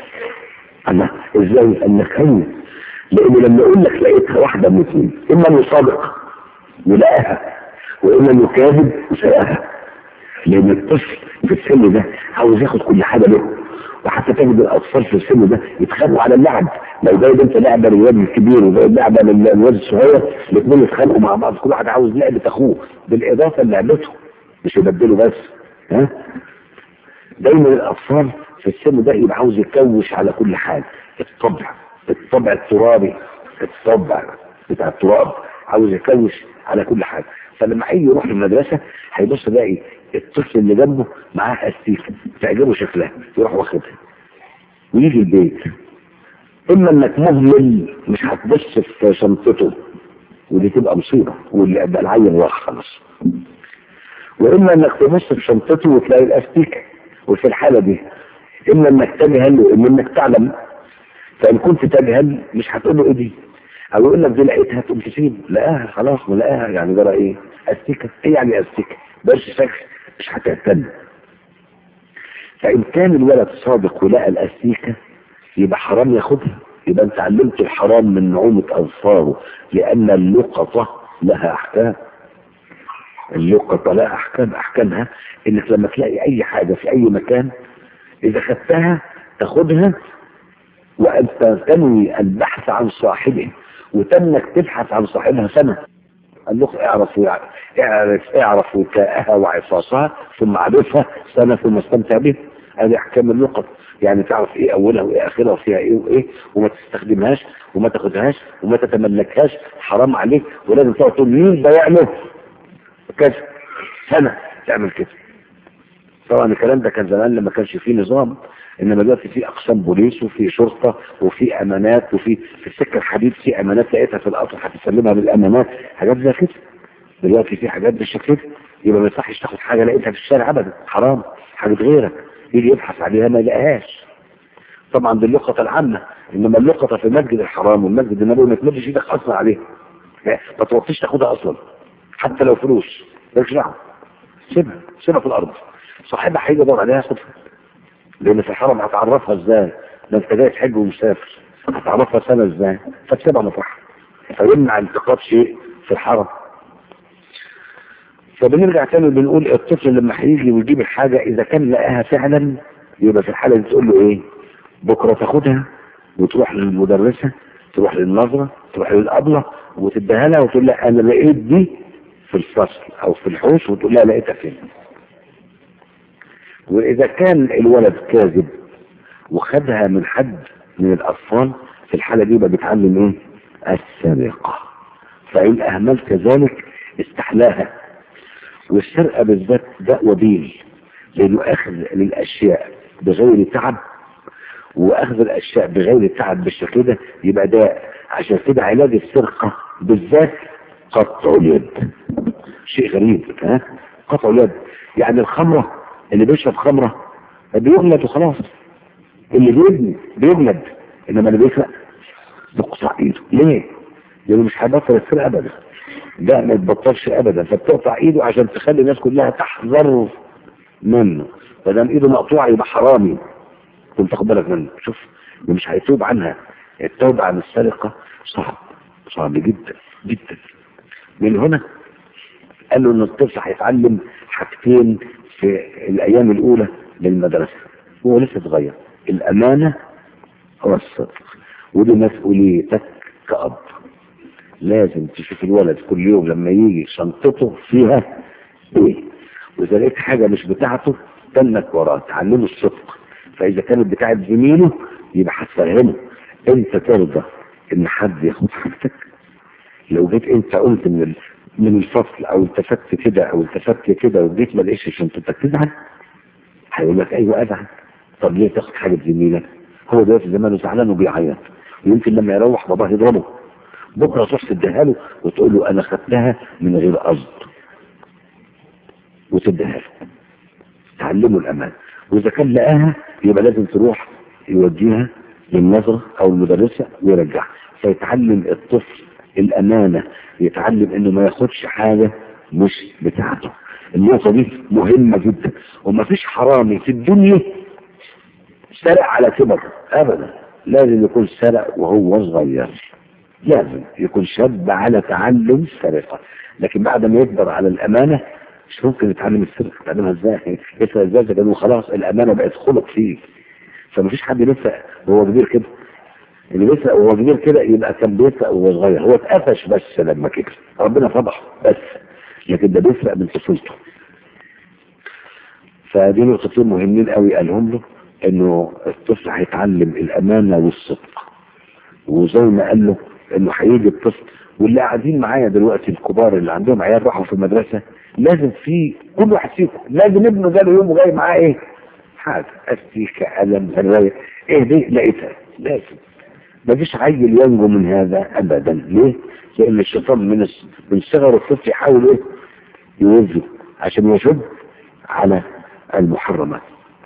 انا ازاي انك هي لان لما اقول لك لقيتها واحده من اثنين اما انه صادق ولقاها واما انه كاذب وسرقها لان الطفل في السن ده عاوز ياخد كل حاجه له وحتى تجد الاطفال في السن ده يتخانقوا على اللعب لو جايب انت لعبه للواد الكبير وجايب لعبه للواد الصغير الاثنين يتخانقوا مع بعض كل واحد عاوز لعبه اخوه بالاضافه لعبته مش يبدلوا بس ها دايما الاطفال في السن ده يبقى عاوز يكوش على كل حاجه الطبع الطبع الترابي الطبع بتاع التراب عاوز يكوش على كل حاجه فلما هيجي يروح المدرسه هيبص يلاقي الطفل اللي جنبه معاه استيكه تعجبه شكلها يروح واخدها ويجي البيت اما انك مهمل مش هتبص في شنطته ودي تبقى مصيبه واللي ده العيل راح خلاص واما انك تبص في شنطته وتلاقي الاستيكه وفي الحاله دي اما انك تجهل واما انك تعلم فان كنت تجهل مش هتقول له ايه دي او يقول لك دي لقيتها تقوم تسيب لقاها خلاص ما لقاها يعني جرى ايه استيكه ايه يعني استيكه بس شكل مش هتهتم فان كان الولد صادق ولقى الاستيكه يبقى حرام ياخدها يبقى انت علمت الحرام من نعومه اظفاره لان اللقطه لها احكام اللقطه لها احكام احكامها انك لما تلاقي اي حاجه في اي مكان اذا خدتها تاخدها وانت تنوي البحث عن صاحبه وتنك تبحث عن صاحبها سنه قال له اعرف اعرف اعرف وكاءها وعصاصها ثم عرفها سنه ثم استمتع بها هذه احكام اللقط يعني تعرف ايه اولها وايه اخرها وفيها ايه وايه وما تستخدمهاش وما تاخدهاش وما تتملكهاش حرام عليك ولازم تقعد تقول مين ده يعمل كذا سنه تعمل كده طبعا الكلام ده كان زمان لما كانش فيه نظام انما دلوقتي في اقسام بوليس وفي شرطه وفي امانات وفي في السكه الحديد في امانات لقيتها في القطر هتسلمها للامانات حاجات زي كده دلوقتي في حاجات بالشكل ده يبقى ما يصحش تاخد حاجه لقيتها في الشارع ابدا حرام حاجه غيرك يجي يبحث عليها ما يلاقيهاش طبعا دي اللقطه العامه انما اللقطه في المسجد الحرام والمسجد النبوي ما تمدش ايدك اصلا عليها ما توطيش تاخدها اصلا حتى لو فلوس مالكش دعوه سيبها سيبها في الارض صاحبها هيجي يدور عليها ياخدها لان في الحرم هتعرفها ازاي ده انت جاي تحج ومسافر هتعرفها سنه ازاي فتسيبها مطرحها فيمنع التقاط شيء في الحرم فبنرجع تاني بنقول الطفل لما هيجي ويجيب الحاجه اذا كان لقاها فعلا يبقى في الحاله دي تقول له ايه بكره تاخدها وتروح للمدرسه تروح للنظره تروح للابله وتديها لها وتقول لها انا لقيت دي في الفصل او في الحوش وتقول لها لقيتها فين واذا كان الولد كاذب وخدها من حد من الاطفال في الحاله دي يبقى بيتعلم ايه السرقه فان اهملت ذلك استحلاها والسرقه بالذات ده وبيل لانه اخذ للاشياء بغير تعب واخذ الاشياء بغير تعب بالشكل ده يبقى ده عشان كده علاج السرقه بالذات قطع اليد شيء غريب ها قطع اليد يعني الخمره اللي بيشرب خمره بيغلد وخلاص اللي بيبني بيجلد انما اللي بيسرق بقطع ايده ليه؟ لانه مش هيبطل السرقه ابدا ده ما يتبطلش ابدا فبتقطع ايده عشان تخلي الناس كلها تحذر منه فدام ايده مقطوعه يبقى حرامي كنت تاخد بالك منه شوف ومش هيتوب عنها التوبه عن السرقه صعب صعب جدا جدا من هنا قال له ان الطفل هيتعلم حاجتين في الايام الاولى للمدرسه هو لسه صغير الامانه والصدق ودي مسؤوليتك كأب لازم تشوف الولد كل يوم لما يجي شنطته فيها ايه واذا لقيت حاجه مش بتاعته تنك وراه تعلمه الصدق فاذا كانت بتاعت زميله يبقى هتفهمه انت ترضى ان حد ياخد حاجتك لو جيت انت قلت من ال- من الفصل او التفت كده او التفت كده وجيت ما لقيتش شنطتك تزعل هيقول لك ايوه ازعل طب ليه تاخد حاجه زميلك هو دلوقتي زمانه زعلان وبيعيط ويمكن لما يروح باباه يضربه بكره تروح تديها له وتقول له انا خدتها من غير قصد وتديها له تعلمه الامان واذا كان لقاها يبقى لازم تروح يوديها للنظرة او المدرسة ويرجعها فيتعلم الطفل الامانة يتعلم انه ما ياخدش حاجة مش بتاعته النقطة دي مهمة جدا ومفيش حرامي في الدنيا سرق على كبر ابدا لازم يكون سرق وهو صغير لازم يكون شاب على تعلم السرقة لكن بعد ما يكبر على الامانة مش ممكن يتعلم السرقة يتعلمها ازاي يسرق ازاي لانه خلاص الامانة بقت خلق فيه فمفيش حد بيسرق وهو كبير كده اللي بيسرق وهو كبير كده يبقى كان بيسرق وهو صغير هو اتقفش بس لما كبر ربنا فضحه بس لكن ده بيسرق من طفولته فدي نقطتين مهمين قوي قالهم له انه الطفل هيتعلم الامانه والصدق وزي ما قال له انه هيجي الطفل واللي قاعدين معايا دلوقتي الكبار اللي عندهم عيال راحوا في المدرسه لازم في كل واحد فيكم لازم ابنه جاله يوم وجاي معاه ايه؟ حاجه استيكه قلم هرايه ايه دي لقيتها لازم مفيش عيل ينجو من هذا ابدا ليه؟ لان الشيطان من الس- من صغر الطفل يحاول ايه؟ يوزه عشان يشد على المحرمات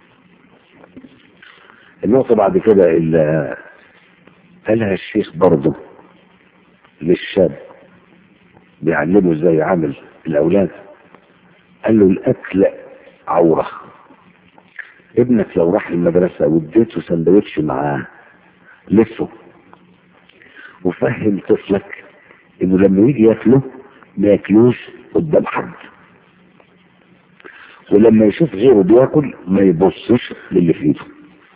النقطة بعد كده اللي قالها الشيخ برضه للشاب بيعلمه ازاي يعامل الاولاد قال له الاكل عورة ابنك لو راح المدرسة واديته سندوتش معاه لفه وفهم طفلك انه لما يجي ياكله ما ياكلوش قدام حد ولما يشوف غيره بياكل ما يبصش للي في ايده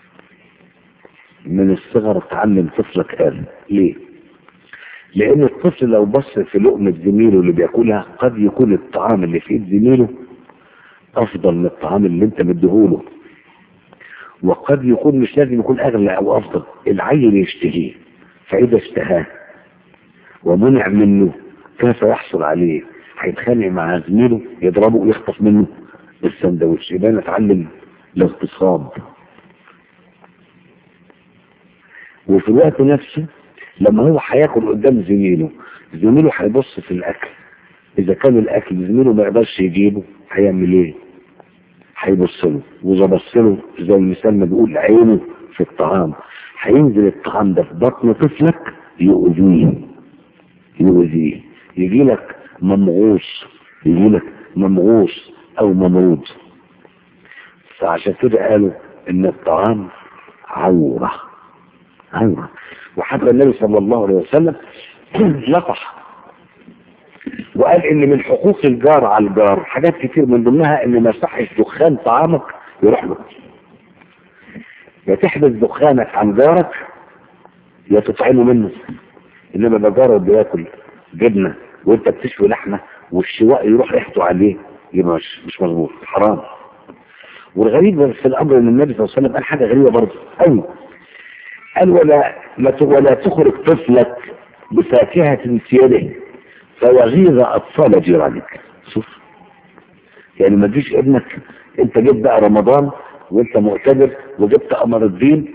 من الصغر تعلم طفلك هذا ليه لان الطفل لو بص في لقمة زميله اللي بياكلها قد يكون الطعام اللي في ايد زميله افضل من الطعام اللي انت مديهوله وقد يكون مش لازم يكون اغلى او افضل العيل يشتهيه فاذا اشتهاه ومنع منه كيف يحصل عليه هيتخانق مع زميله يضربه ويخطف منه السندوتش يبقى نتعلم الاغتصاب وفي الوقت نفسه لما هو هياكل قدام زميله زميله هيبص في الاكل اذا كان الاكل زميله ما يقدرش يجيبه هيعمل ايه هيبص له واذا بص له زي المثال ما بيقول عينه في الطعام هينزل الطعام ده في بطن طفلك يؤذيه يؤذيه يجي لك ممغوص يجي لك ممغوص او ممرود فعشان كده قالوا ان الطعام عوره عوره وحتى النبي صلى الله عليه وسلم لطح وقال ان من حقوق الجار على الجار حاجات كتير من ضمنها ان ما يصحش دخان طعامك يروح له يا تحبس دخانك عن جارك يا تطعمه منه انما ده جارك بياكل جبنه وانت بتشوي لحمه والشواء يروح ريحته عليه يبقى مش مش مظبوط حرام والغريب في الامر ان النبي صلى الله عليه وسلم قال حاجه غريبه برضه قوي قال ولا ما ت- ولا تخرج طفلك بفاكهه في يده فيغيظ اطفال جيرانك شوف يعني ما تجيش ابنك انت جيت بقى رمضان وانت مؤتمر وجبت قمر الدين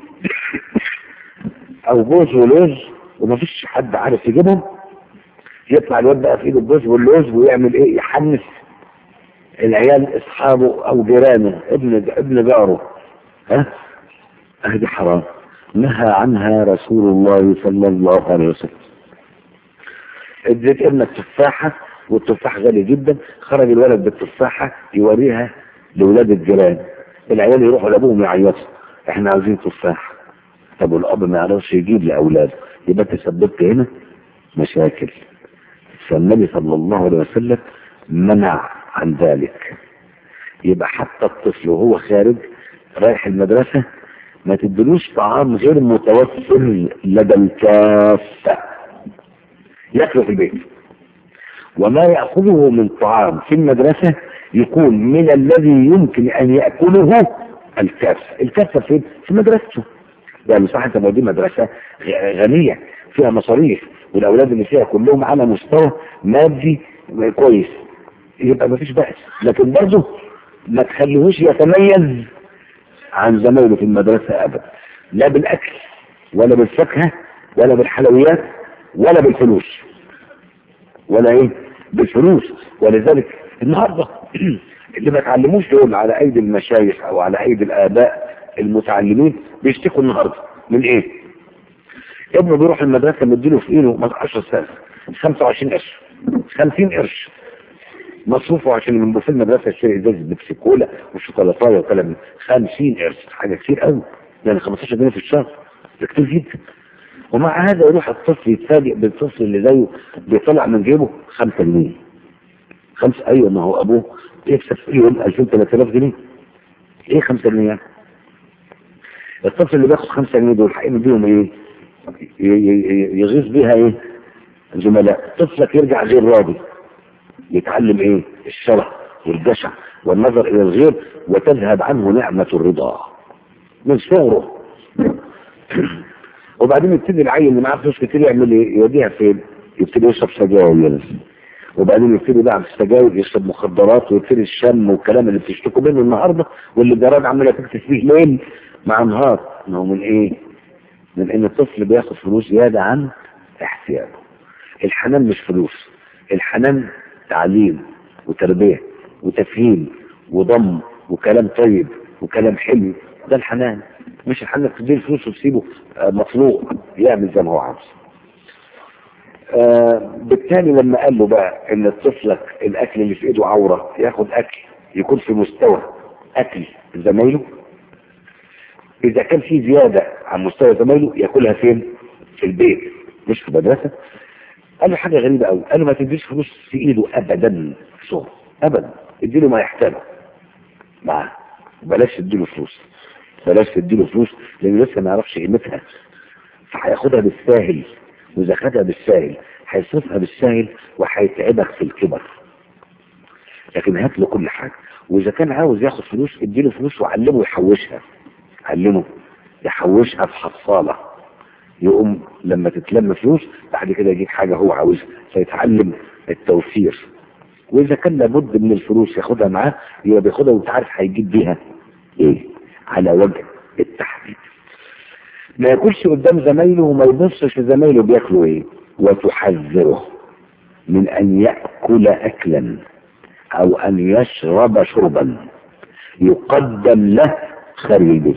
او جوز ولوز وما فيش حد عارف يجيبهم يطلع الواد بقى في ايده الجوز واللوز ويعمل ايه يحنس العيال اصحابه او جيرانه ابن ابن جاره ها اهدي حرام نهى عنها رسول الله صلى الله عليه وسلم اديت ابنك تفاحة والتفاح غالي جدا خرج الولد بالتفاحة يوريها لولاد الجيران العيال يروحوا لابوهم يعيطوا احنا عاوزين تفاح طب والاب ما يعرفش يجيب لاولاده يبقى انت سببت هنا مشاكل فالنبي صلى الله عليه وسلم منع عن ذلك يبقى حتى الطفل وهو خارج رايح المدرسة ما تدلوش طعام غير متوفر لدى الكافة ياكله في البيت وما يأخذه من طعام في المدرسة يكون من الذي يمكن أن يأكله الكافة الكافة فين؟ في مدرسته يعني صح انت دي مدرسة غ- غنية فيها مصاريف والأولاد اللي فيها كلهم على مستوى مادي كويس يبقى مفيش بأس لكن برضه ما تخليهوش يتميز عن زمايله في المدرسة أبدا لا بالأكل ولا بالفاكهة ولا بالحلويات ولا بالفلوس ولا ايه بالفلوس ولذلك النهارده اللي ما اتعلموش دول على ايدي المشايخ او على ايدي الاباء المتعلمين بيشتكوا النهارده من ايه؟ ابنه بيروح المدرسه مديله في ايده 10 سنه 25 قرش 50 قرش مصروفه عشان من بوفيه المدرسه يشتري ازازه بيبسي كولا وشوكولاتايه وكلام من 50 قرش حاجه كتير قوي يعني 15 جنيه في الشهر ده كتير جدا ومع هذا يروح الطفل يتفاجئ بالطفل اللي زيه بيطلع من جيبه 5 جنيه خمسة ايوه ما هو ابوه يكسب في يوم 2000 3000 جنيه ايه 5 جنيه يعني؟ الطفل اللي بياخد 5 جنيه دول هيعمل بيهم ايه؟ ي- ي- ي- يغيظ بيها ايه؟ زملاء طفلك يرجع غير راضي يتعلم ايه؟ الشرع والجشع والنظر الى الغير وتذهب عنه نعمة الرضا من صغره وبعدين يبتدي العيل اللي معاه فلوس كتير يعمل ايه؟ يوديها فين؟ يبتدي يشرب سجاير وبعدين يبتدي بقى في السجاير يشرب مخدرات ويبتدي الشم والكلام اللي بتشتكوا منه النهارده واللي الجرائد عماله تكتب فيه ليل مع نهار ما هو من ايه؟ من ان الطفل بياخد فلوس زياده عن احتياجه. الحنان مش فلوس الحنان تعليم وتربيه وتفهيم وضم وكلام طيب وكلام حلو ده الحنان مش الحنان انك تديله فلوس وتسيبه آه، مطلوق يعمل زي ما هو عاوز. آه بالتالي لما قال له بقى ان طفلك الاكل اللي في ايده عوره ياخد اكل يكون في مستوى اكل زمايله اذا كان في زياده عن مستوى زمايله ياكلها فين؟ في البيت مش في المدرسه قال له حاجه غريبه قوي قال له ما تديش فلوس في ايده ابدا في صغره ابدا اديله ما يحتاجه معاه بلاش تديله فلوس بلاش تديله فلوس لانه لسه ما يعرفش قيمتها فهياخدها بالساهل واذا خدها بالساهل هيصرفها بالساهل وهيتعبك في الكبر لكن هات له كل حاجه واذا كان عاوز ياخد فلوس اديله فلوس وعلمه يحوشها علمه يحوشها في حصاله يقوم لما تتلم فلوس بعد كده يجيب حاجه هو عاوزها فيتعلم التوفير واذا كان لابد من الفلوس ياخدها معاه يبقى بياخدها وانت عارف هيجيب بيها ايه على وجه التحديد ما ياكلش قدام زمايله وما يبصش لزمايله بياكلوا ايه وتحذره من ان ياكل اكلا او ان يشرب شربا يقدم له خارج البيت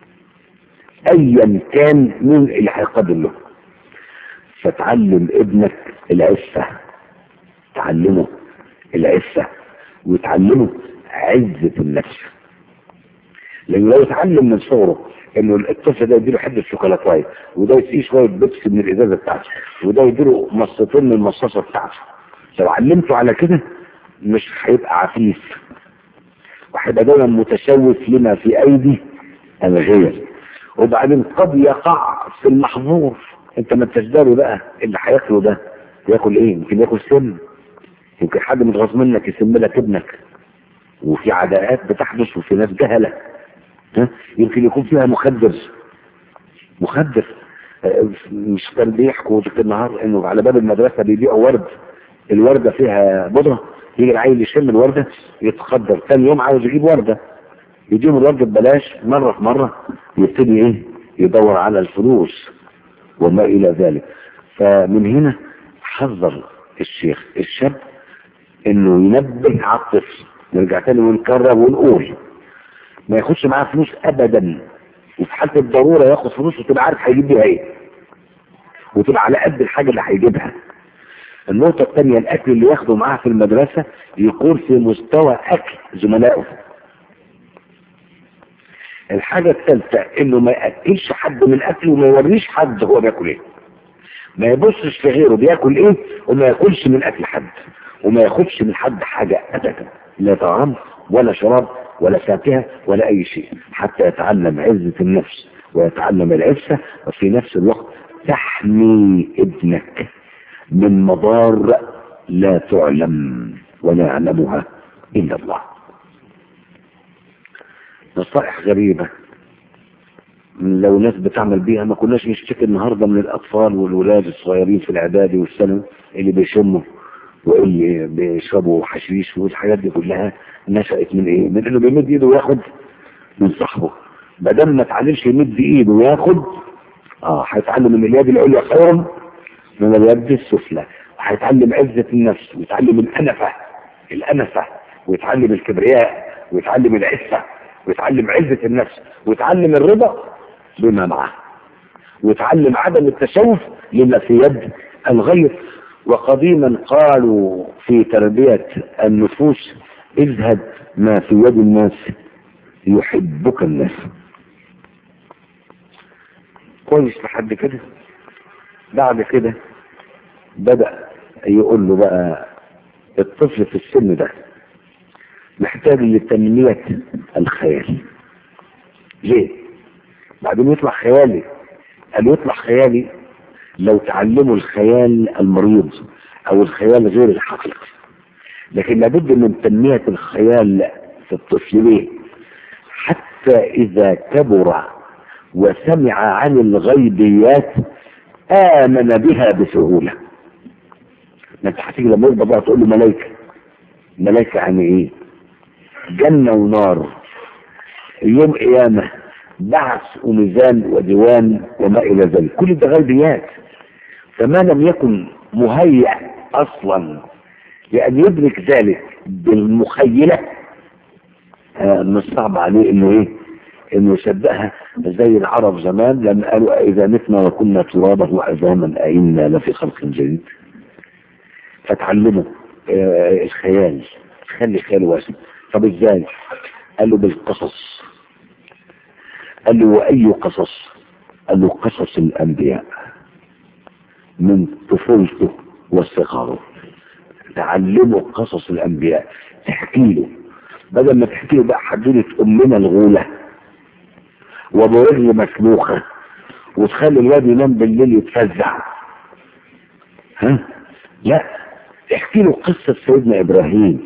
ايا كان من اللي هيقدم له فتعلم ابنك العفه تعلمه العفه وتعلمه عزه النفس لان لو اتعلم من صغره انه الطفل ده يديله حته شوكولاتايه وده يسقيه شويه بيبسي من الازازه بتاعته وده يديله مصتين من المصاصه بتاعته لو علمته على كده مش هيبقى عفيف وهيبقى دايما متشوف لما في ايدي الغير وبعدين قد يقع في المحظور انت ما انتش داري بقى اللي هياكله ده ياكل ايه يمكن ياكل سم يمكن حد متغاظ منك يسم لك ابنك وفي عداءات بتحدث وفي ناس جهلة ها؟ يمكن يكون فيها مخدر مخدر آه، مش كان بيحكوا ذيك النهار انه على باب المدرسة بيبيعوا ورد الوردة فيها بودرة يجي العيل يشم الوردة يتخدر ثاني يوم عاوز يجيب وردة يديهم الورد ببلاش مرة في مرة يبتدي ايه يدور على الفلوس وما الى ذلك فمن هنا حذر الشيخ الشاب انه ينبه على الطفل نرجع تاني ونكرر ونقول ما ياخدش معاه فلوس ابدا وفي حالة الضرورة ياخد فلوس وتبقى عارف هيجيب بيها ايه وتبقى على قد الحاجة اللي هيجيبها النقطة الثانية الأكل اللي ياخده معاه في المدرسة يكون في مستوى أكل زملائه الحاجة الثالثة إنه ما يأكلش حد من أكله وما يوريش حد هو بياكل إيه ما يبصش في غيره بياكل إيه وما ياكلش من أكل حد وما ياخدش من حد حاجة أبدا لا طعام ولا شراب ولا فاكهة ولا أي شيء حتى يتعلم عزة النفس ويتعلم العفة وفي نفس الوقت تحمي ابنك من مضار لا تعلم ولا يعلمها إلا الله نصائح غريبة لو ناس بتعمل بيها ما كناش نشتكي النهاردة من الأطفال والولاد الصغيرين في الإعدادي والثانوي اللي بيشموا واللي بيشربوا حشيش والحاجات دي كلها نشأت من إيه؟ من إنه بيمد إيده وياخد من صاحبه بدل ما اتعلمش يمد إيده وياخد اه هيتعلم ان اليد العليا خير من اليد السفلى وهيتعلم عزة النفس ويتعلم الأنفة الأنفة ويتعلم الكبرياء ويتعلم العفة ويتعلم عزة النفس ويتعلم الرضا بما معه ويتعلم عدم التشوف لما في يد الغير وقديما قالوا في تربية النفوس اذهب ما في يد الناس يحبك الناس كويس لحد كده بعد كده بدأ يقول له بقى الطفل في السن ده محتاج لتنمية الخيال ليه بعدين يطلع خيالي قال يطلع خيالي لو تعلموا الخيال المريض او الخيال غير الحقيقي لكن لابد من تنمية الخيال في الطفل ليه حتى اذا كبر وسمع عن الغيبيات آمن بها بسهولة ما انت هتيجي لما يرضى بقى تقول له ملايكة ملايكة يعني ايه جنة ونار يوم قيامة بعث وميزان وديوان وما إلى ذلك كل ده غيبيات فما لم يكن مهيأ أصلا لأن يدرك ذلك بالمخيلة آه مش صعب عليه انه ايه انه يصدقها زي العرب زمان لما قالوا اذا متنا وكنا ترابا وعظاما ائنا لفي خلق جديد فتعلموا آه الخيال خلي خيال واسع طب ازاي قال له بالقصص قال له واي قصص قال له قصص الانبياء من طفولته وصغاره تعلموا قصص الانبياء تحكي له بدل ما تحكي له بقى حدوده امنا الغوله وبرجل مسلوخة وتخلي الواد ينام بالليل يتفزع ها لا احكي له قصة سيدنا ابراهيم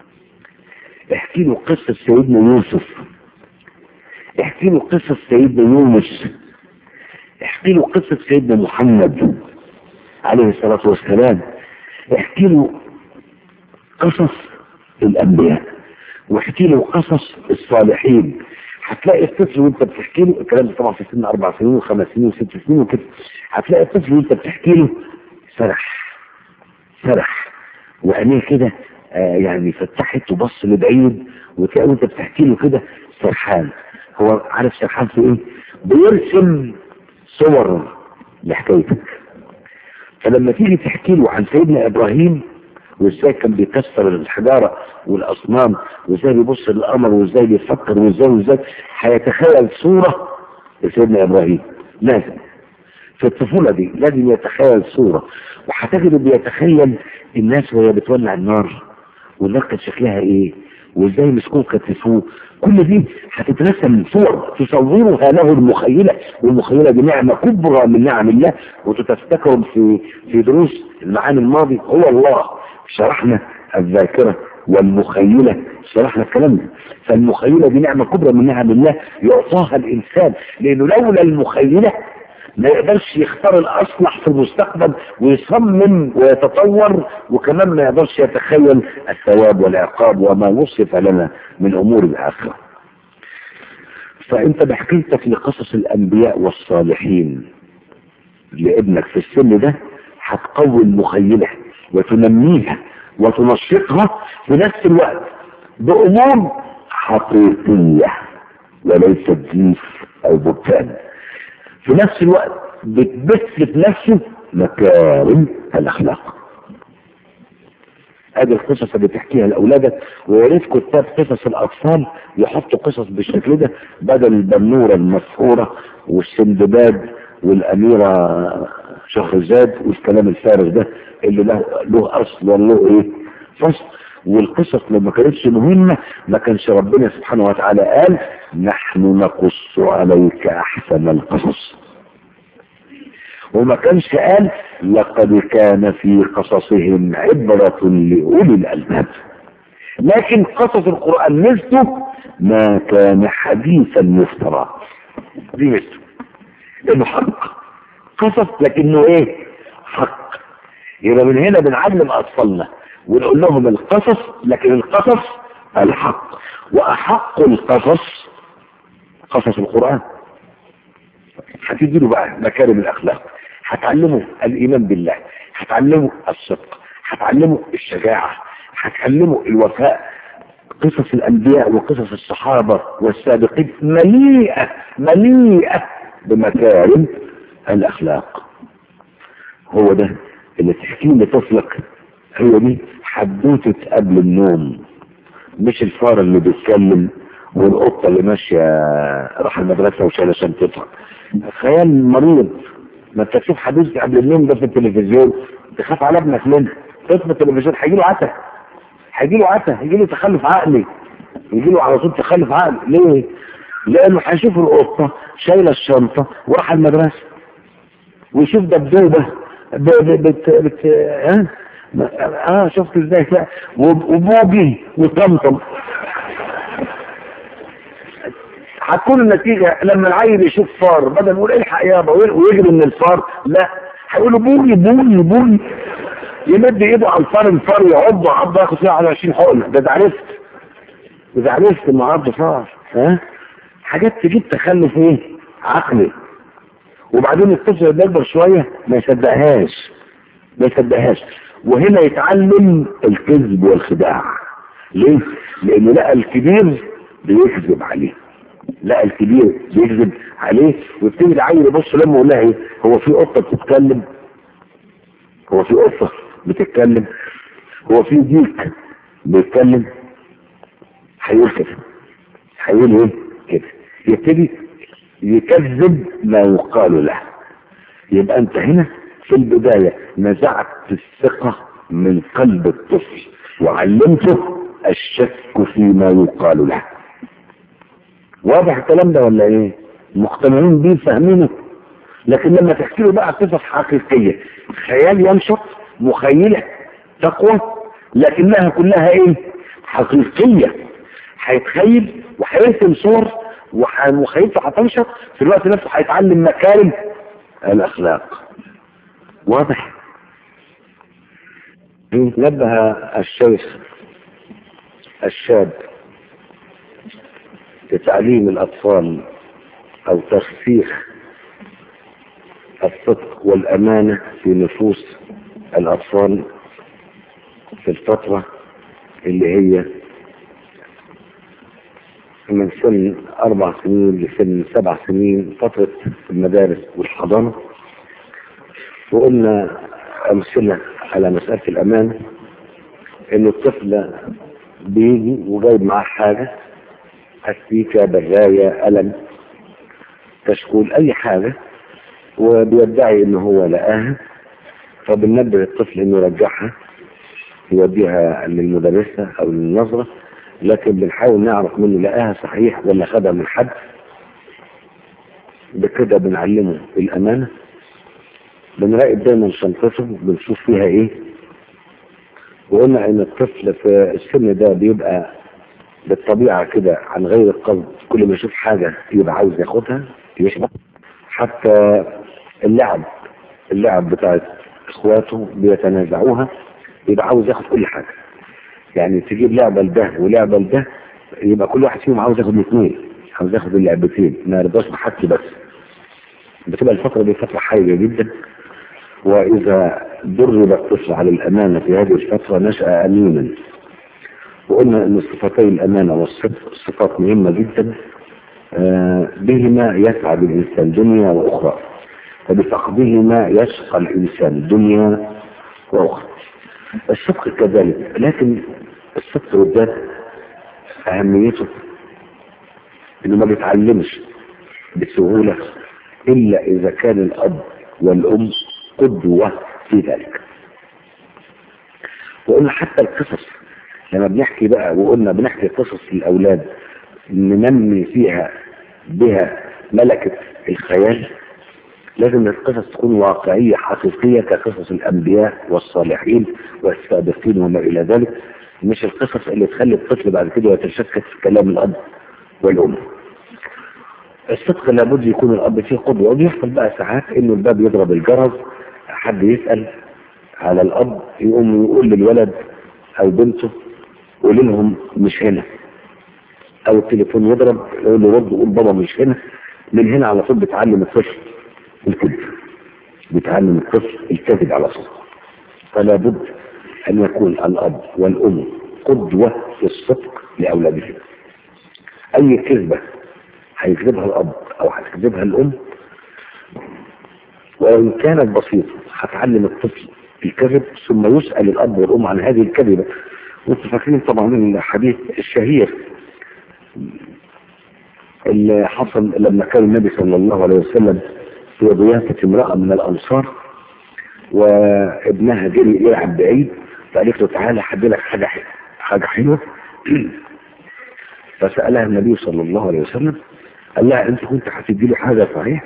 احكي له قصة سيدنا يوسف احكي له قصة سيدنا يونس احكي له قصة سيدنا محمد عليه الصلاة والسلام احكي له قصص الانبياء واحكي له قصص الصالحين هتلاقي الطفل وانت بتحكي له الكلام ده طبعا في سن اربع سنين وخمس سنين وست سنين وكده هتلاقي الطفل وانت بتحكي له سرح سرح وعينيه كده آه يعني فتحت وبص لبعيد وتلاقي وانت بتحكي له كده سرحان هو عارف سرحان في ايه؟ بيرسم صور لحكايتك فلما تيجي تحكي له عن سيدنا ابراهيم وازاي كان بيكسر الحجارة والاصنام وازاي بيبص للقمر وازاي بيفكر وازاي وازاي هيتخيل صورة لسيدنا ابراهيم لازم في الطفولة دي لازم يتخيل صورة وهتجد بيتخيل الناس وهي بتولع النار والنار كان شكلها ايه وازاي مسكوه كتفوه كل دي هتترسم صور تصورها له المخيلة والمخيلة دي نعمة كبرى من نعم الله وتتفتكرهم في في دروس المعاني الماضي هو الله شرحنا الذاكرة والمخيلة شرحنا الكلام ده فالمخيلة دي نعمة كبرى من نعم الله يعطاها الإنسان لأنه لولا المخيلة ما يقدرش يختار الأصلح في المستقبل ويصمم ويتطور وكمان ما يقدرش يتخيل الثواب والعقاب وما وصف لنا من أمور الآخرة فأنت بحكيتك لقصص الأنبياء والصالحين لابنك في السن ده هتقوي المخيلة وتنميها وتنشطها في نفس الوقت بأمور حقيقية وليست جيف أو بهتان في نفس الوقت بتبث في نفسه مكارم الأخلاق ادي القصص اللي بتحكيها لاولادك ويا ريت كتاب قصص الاطفال يحطوا قصص بالشكل ده بدل البنوره المسحوره والسندباد والاميره شهرزاد والكلام الفارغ ده اللي له له اصل وله ايه فصل والقصص لما كانتش مهمة ما كانش ربنا سبحانه وتعالى قال نحن نقص عليك احسن القصص وما كانش قال لقد كان في قصصهم عبرة لأولي الألباب لكن قصص القرآن مثله ما كان حديثا يفترى دي مثله لأنه حق قصص لكنه ايه حق يبقى من هنا بنعلم أطفالنا ونقول لهم القصص لكن القصص الحق وأحق القصص قصص القرآن هتديله بقى مكارم الأخلاق هتعلمه الإيمان بالله هتعلمه الصدق هتعلمه الشجاعة هتعلمه الوفاء قصص الأنبياء وقصص الصحابة والسابقين مليئة مليئة بمكارم الأخلاق هو ده اللي تحكيه لطفلك هي دي حدوتة قبل النوم مش الفار اللي بيتكلم والقطة اللي ماشية راح المدرسة وشايلة شنطتها خيال مريض ما انت تشوف حديث قبل النوم ده في التلفزيون تخاف على ابنك منه طفل التلفزيون هيجي له عتا هيجي له عتا هيجي له تخلف عقلي يجي له على طول تخلف عقلي ليه؟ لانه هيشوف القطة شايلة الشنطة وراح المدرسة ويشوف دبدوبة ب... ب... بت... بت... ها؟ اه شفت ازاي كده وبوبي وطمطم هتكون النتيجة لما العيل يشوف فار بدل ما يقول الحق يابا ويجري من الفار لا هيقول له بوي بوي بوي يمد ايده على الفار الفار يعض عض ياخد فيها على 20 حقنة ده ده عرفت ده عرفت انه عض فار ها حاجات تجيب تخلف ايه عقلي وبعدين الطفل لما يكبر شوية ما يصدقهاش ما يصدقهاش وهنا يتعلم الكذب والخداع ليه؟ لانه لقى الكبير بيكذب عليه لقى الكبير بيكذب عليه ويبتدي العيل يبص لما يقول لها ايه هو في قطه بتتكلم هو في قطه بتتكلم هو في ديك بيتكلم هيقول كده هيقول ايه كده يبتدي يكذب ما يقال له يبقى انت هنا في البداية نزعت الثقة من قلب الطفل وعلمته الشك فيما يقال له واضح الكلام ده ولا ايه مقتنعين بيه فاهمينه لكن لما تحكي له بقى قصص حقيقية خيال ينشط مخيلة تقوى لكنها كلها ايه حقيقية هيتخيل وهيرسم صور ومخيلته هتنشط في الوقت نفسه هيتعلم مكارم الاخلاق واضح نبه الشيخ الشاب لتعليم الأطفال أو ترسيخ الصدق والأمانة في نفوس الأطفال في الفترة اللي هي من سن أربع سنين لسن سبع سنين فترة المدارس والحضانة وقلنا أمثلة على مسألة الأمان إن الطفل بيجي وجايب معاه حاجة أستيكة براية قلم كشكول أي حاجة وبيدعي إن هو لقاها فبننبه الطفل إنه يرجعها يوديها للمدرسة أو للنظرة لكن بنحاول نعرف منه لقاها صحيح ولا خدها من حد بكده بنعلمه الأمانة بنراقب دايما شنطته بنشوف فيها ايه وقلنا ان الطفل في السن ده بيبقى بالطبيعة كده عن غير القصد كل ما يشوف حاجة يبقى عاوز ياخدها يشبه حتى اللعب اللعب بتاعت اخواته بيتنازعوها يبقى عاوز ياخد كل حاجة يعني تجيب لعبة لده ولعبة لده يبقى كل واحد فيهم عاوز ياخد الاثنين عاوز ياخد اللعبتين ما يرضاش بحكي بس بتبقى الفترة دي فترة حية جدا وإذا درب الطفل على الأمانة في هذه الفترة نشأ أمينا وقلنا أن صفتي الأمانة والصدق صفات مهمة جدا آه، بهما يسعد الإنسان دنيا وأخرى فبفقدهما يشقى الإنسان دنيا وأخرى الصدق كذلك لكن الصدق بالذات أهميته إنه ما بيتعلمش بسهولة إلا إذا كان الأب والأم قدوة في ذلك وقلنا حتى القصص لما بنحكي بقى وقلنا بنحكي قصص للأولاد ننمي فيها بها ملكة الخيال لازم القصص تكون واقعية حقيقية كقصص الأنبياء والصالحين والسابقين وما إلى ذلك مش القصص اللي تخلي الطفل بعد كده يتشكك في كلام الأب والأم الصدق لابد يكون الأب فيه قدوة وبيحصل بقى ساعات إنه الباب يضرب الجرس حد يسأل على الأب يقوم يقول للولد أو بنته قول لهم مش هنا أو التليفون يضرب يقول له رد يقول بابا مش هنا من هنا على طول بتعلم الطفل الكذب بتعلم الطفل الكذب على طول فلا بد أن يكون الأب والأم قدوة في الصدق لأولادهم أي كذبة هيكذبها الأب أو هتكذبها الأم وإن كانت بسيطة هتعلم الطفل الكذب ثم يسأل الأب والأم عن هذه الكذبة وانتم فاكرين طبعا الحديث الشهير اللي حصل لما كان النبي صلى الله عليه وسلم في ضيافة امرأة من الأنصار وابنها جري يلعب بعيد فقالت له تعالى حد لك حاجة حلوة حاجة حلوة فسألها النبي صلى الله عليه وسلم قال لها انت كنت هتدي له حاجة صحيح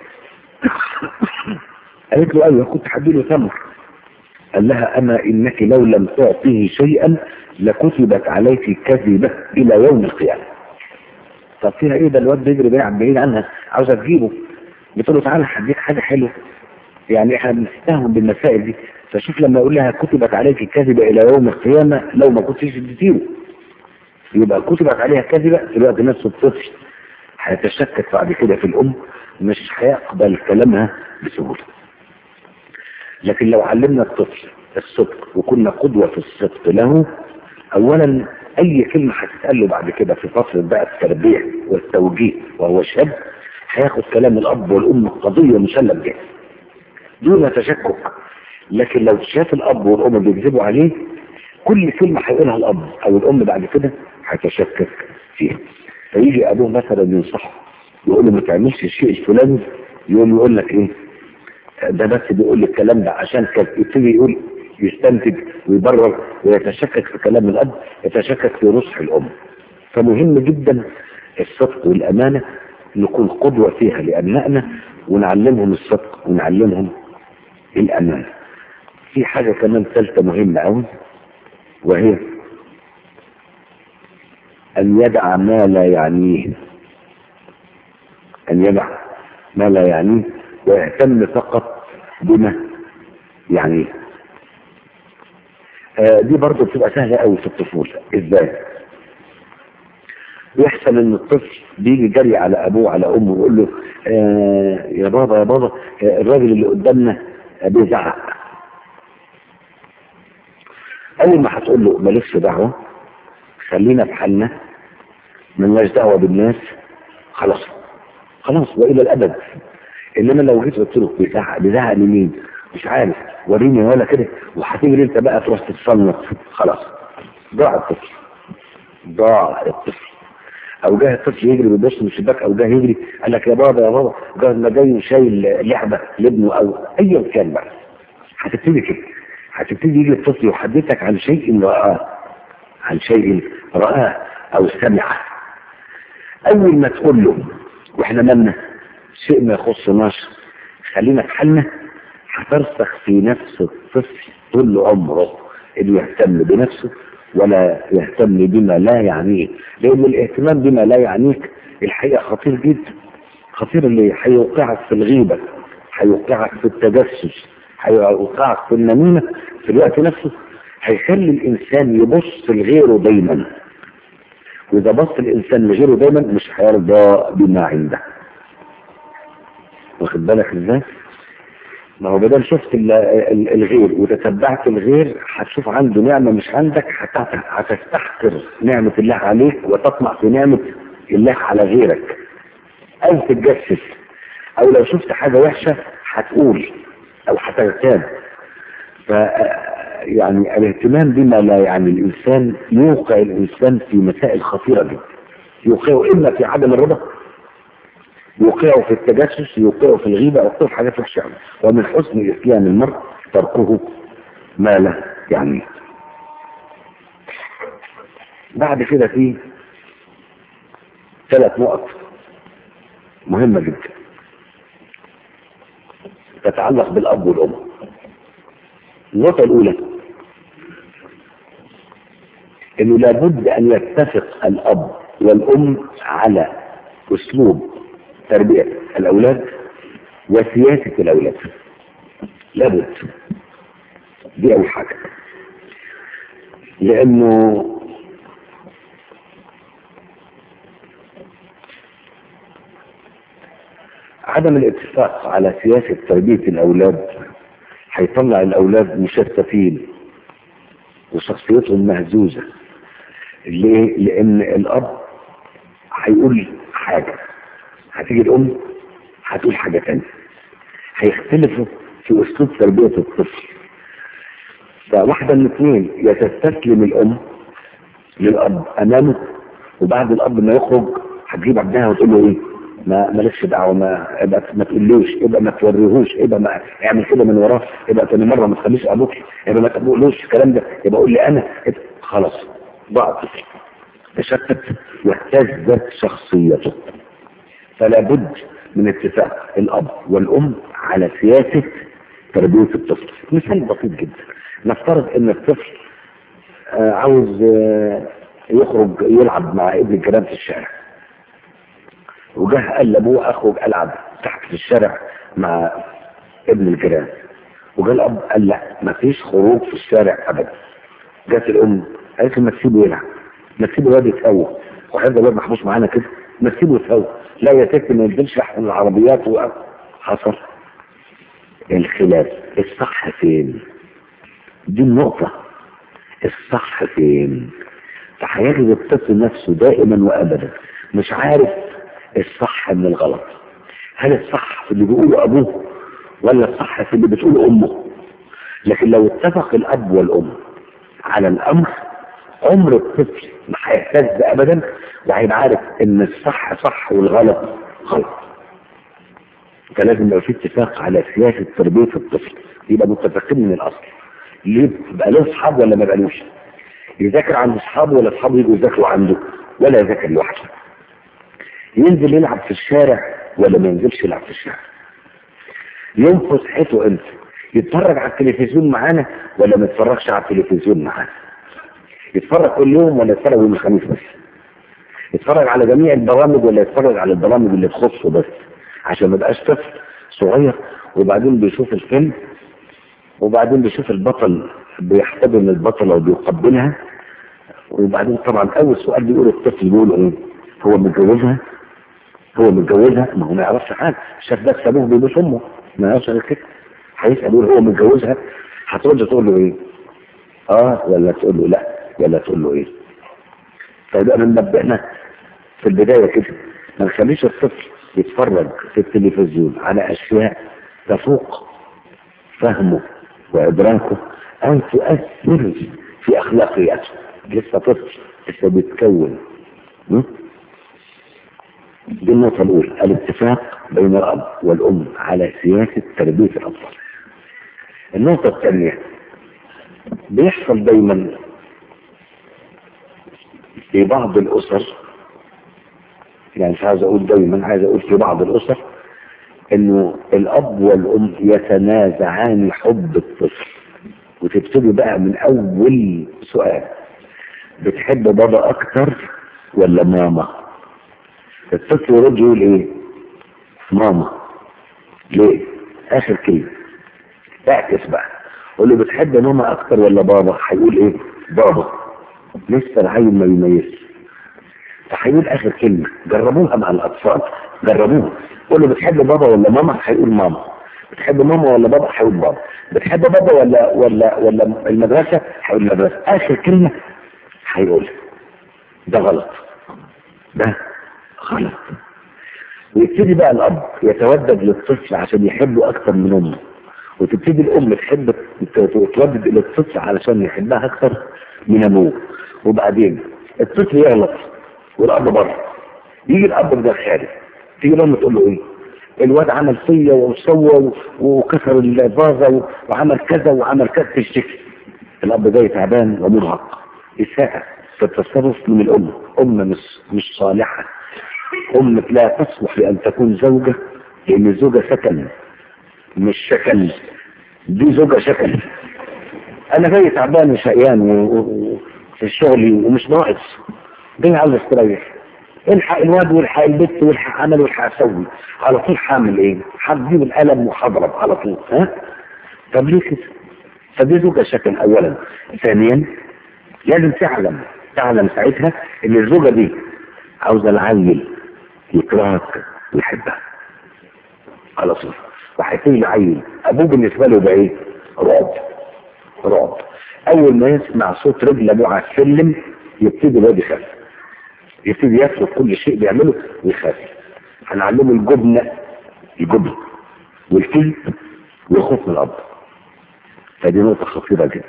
قالت له ايوه كنت هدي له تمر قال لها اما انك لو لم تعطيه شيئا لكتبت عليك كذبة الى يوم القيامة طب فيها ايه ده الواد بيجري بيلعب بعيد عنها عاوزة تجيبه بتقول له تعالى هديك حاجة حلوة يعني احنا بنستهون بالمسائل دي فشوف لما يقول لها كتبت عليك كذبة الى يوم القيامة لو ما كنتش اديتيله يبقى كتبت عليها كذبة في الوقت نفسه الطفل هيتشكك بعد كده في الام مش هيقبل كلامها بسهولة لكن لو علمنا الطفل الصدق وكنا قدوة في الصدق له اولا اي كلمة هتتقال له بعد كده في فترة بقى التربية والتوجيه وهو شاب هياخد كلام الاب والام قضية مسلم بها دون تشكك لكن لو شاف الاب والام بيكذبوا عليه كل كلمة هيقولها الاب او الام بعد كده هيتشكك فيها فيجي ابوه مثلا ينصحه يقول له ما تعملش الشيء الفلاني يقول يقول لك ايه ده بس بيقول لي الكلام ده عشان كان يبتدي يقول يستنتج ويبرر ويتشكك في كلام الاب يتشكك في نصح الام فمهم جدا الصدق والامانه نكون قدوه فيها لابنائنا ونعلمهم الصدق ونعلمهم الامانه في حاجه كمان ثالثه مهمه قوي وهي أن يدع ما لا يعنيه أن يدع ما لا يعنيه ويهتم فقط بما يعنيه آه دي برضه بتبقى سهلة قوي في الطفولة ازاي بيحصل ان الطفل بيجي جري على ابوه على امه ويقول له آه يا بابا يا بابا آه الراجل اللي قدامنا بيزعق اول ما هتقول له مالكش دعوه خلينا في حالنا ملناش دعوه بالناس خلاص خلاص والى الابد انما لو جيت قلت له بيزعق بيزعق لمين مش عارف وريني ولا كده وهتجري انت بقى تروح تتصنف خلاص ضاع الطفل ضاع الطفل او جه الطفل يجري بيبص من الشباك او جه يجري قال لك يا بابا يا بابا جه ما جاي شايل لعبه لابنه او ايا كان بقى هتبتدي كده هتبتدي يجي الطفل يحدثك عن شيء رآه عن شيء رآه او سمعه اول ما تقول له واحنا مالنا شيء ما يخصناش خلينا في حالنا هترسخ في نفس الطفل طول عمره انه يهتم بنفسه ولا يهتم بما لا يعنيه لان الاهتمام بما لا يعنيك الحقيقه خطير جدا خطير اللي هيوقعك في الغيبه هيوقعك في التجسس هيوقعك في النميمه في الوقت نفسه هيخلي الانسان يبص لغيره دايما واذا بص الانسان لغيره دايما مش هيرضى بما عنده واخد بالك ازاي ما هو بدل شفت ال- ال- الغير وتتبعت الغير هتشوف عنده نعمة مش عندك هت- هتستحقر نعمة الله عليك وتطمع في نعمة الله على غيرك أو تتجسس أو لو شفت حاجة وحشة هتقول أو هتغتاب ف يعني الاهتمام بما لا يعني الإنسان يوقع الإنسان في مسائل خطيرة جدا يوقعه إما في عدم الرضا يوقعه في التجسس يوقعه في الغيبة يوقعه في حاجات وحشة أوي. ومن حسن إسلام المرء تركه ما لا يعني بعد كده في ثلاث نقط مهمة جدا تتعلق بالأب والأم النقطة الأولى إنه لابد أن يتفق الأب والأم على أسلوب تربية الأولاد وسياسة الأولاد لابد دي أول حاجة لأنه عدم الاتفاق على سياسة تربية الأولاد هيطلع الأولاد مشتتين وشخصيتهم مهزوزة ليه؟ لأن الأب هيقول حاجة هتيجي الأم هتقول حاجة تانية هيختلفوا في أسلوب تربية الطفل فواحدة من الاثنين يا تستسلم الأم للأب أمامه وبعد الأب ما يخرج هتجيب ابنها وتقول له إيه ما مالكش دعوه ما يبقى ما تقولوش يبقى ما توريهوش يبقى ما اعمل كده من وراه يبقى تاني مره ما تخليش ابوك يبقى ما تقولوش الكلام ده يبقى قول لي انا يبقى خلاص ضاع الطفل تشتت واهتزت شخصيته فلا بد من اتفاق الاب والام على سياسه تربيه الطفل مثال بسيط جدا نفترض ان الطفل آه، عاوز آه، يخرج يلعب مع ابن الجيران في الشارع وجه قال لابوه اخرج العب تحت في الشارع مع ابن الجيران وجاء الاب قال لا ما فيش خروج في الشارع ابدا جت الام قالت له ما تسيبه يلعب ما تسيبه الواد يتهوى وهذا الواد محبوس معانا كده ما تسيبه يتهوى لا يا ست ما ينزلش احسن العربيات وحصل الخلاف الصح فين دي النقطة الصح فين فهيجد الطفل نفسه دائما وابدا مش عارف الصح من الغلط هل الصح في اللي بيقوله ابوه ولا الصح في اللي بتقوله امه لكن لو اتفق الاب والام على الامر عمر الطفل ما هيهتز ابدا وهيبقى عارف ان الصح صح والغلط غلط فلازم يبقى في اتفاق على سياسه تربيه الطفل يبقى متفقين من الاصل ليه يبقى له اصحاب ولا ما يبقالوش يذاكر عند اصحابه ولا اصحابه يجوا يذاكروا عنده ولا يذاكر لوحده ينزل يلعب في الشارع ولا ما ينزلش يلعب في الشارع يوم فسحته انت يتفرج على التلفزيون معانا ولا ما يتفرجش على التلفزيون معانا يتفرج كل يوم ولا يتفرج يوم الخميس بس يتفرج على جميع البرامج ولا يتفرج على البرامج اللي تخصه بس عشان ما يبقاش طفل صغير وبعدين بيشوف الفيلم وبعدين بيشوف البطل بيحتضن البطلة وبيقبلها وبعدين طبعا اول سؤال بيقول الطفل بيقول ايه هو متجوزها هو متجوزها ما هو ما يعرفش حاجه شاف ده سابوه بيبوس امه ما يعرفش غير كده هيسال يقول هو متجوزها هترد تقول له ايه اه ولا تقول له لا ولا تقول له ايه فيبقى من نبهنا في البدايه كده ما نخليش الطفل يتفرج في التلفزيون على اشياء تفوق فهمه وادراكه او تؤثر في اخلاقياته لسه طفل لسه بيتكون م? دي النقطة الأولى الاتفاق بين الأب والأم على سياسة تربية الأطفال. النقطة الثانية بيحصل دايما في بعض الأسر يعني مش عايز أقول دايما عايز أقول في بعض الأسر إنه الأب والأم يتنازعان حب الطفل وتبتدي بقى من اول سؤال بتحب بابا اكتر ولا ماما الطفل يرد يقول ايه ماما ليه اخر كلمه اعكس بقى قول له بتحب ماما اكتر ولا بابا هيقول ايه بابا لسه العيل ما بيميزش فهيقول اخر كلمه جربوها مع الاطفال جربوها قول له بتحب بابا ولا ماما هيقول ماما بتحب ماما ولا بابا هيقول بابا بتحب بابا ولا ولا ولا المدرسه هيقول المدرسه اخر كلمه هيقولها ده غلط ده غلط ويبتدي بقى الاب يتودد للطفل عشان يحبه اكتر من امه وتبتدي الام تحب تودد الى الطفل علشان يحبها اكتر من ابوه وبعدين الطفل يغلط والاب بره يجي الاب ده خارج تيجي الام تقول له ايه الواد عمل فيا وسوى وكسر الفازه وعمل كذا وعمل كذا تشتكي الاب جاي تعبان ومرهق اساءة في التصرف من الام ام مش مش صالحه ام لا تصلح لان تكون زوجه لان الزوجه سكن مش شكل دي زوجه شكل انا جاي تعبان وشقيان في الشغل ومش ناقص جاي عاوز استريح الحق الواد والحق البت والحق عمل والحق اسوي على طول حامل ايه؟ هتجيب القلم وهضرب على طول ها؟ طب ليه كده؟ فدي زوجة شكل اولا ثانيا لازم تعلم تعلم ساعتها ان الزوجة دي عاوزة العيل يكرهك ويحبها على طول وهيكون العيل ابوه بالنسبة له ده ايه؟ رعب رعب اول ما يسمع صوت رجل ابوه على السلم يبتدي الواد يخاف يبتدي يترك كل شيء بيعمله ويخاف هنعلمه الجبن الجبن والكذب والخوف من الاب فدي نقطة خطيرة جدا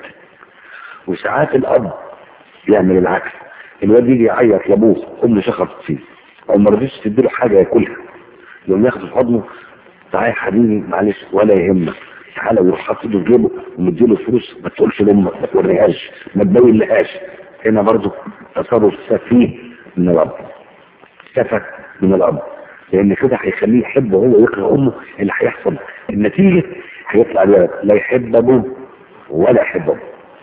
وساعات الاب يعمل العكس الواد يجي يعيط لابوه امه شخصت فيه او ما رضيتش تديله حاجة ياكلها يقوم ياخد في حضنه تعالى يا حبيبي معلش ولا يهمك تعالى ويروح حاطط ايده في جيبه ومديله فلوس ما تقولش لامك ما توريهاش ما تبين لهاش هنا برضه تصرف سفيه من الاب سفك من الاب لان كده هيخليه يحب هو ويكره امه اللي هيحصل النتيجه هيطلع الولد لا يحب ابوه ولا يحب امه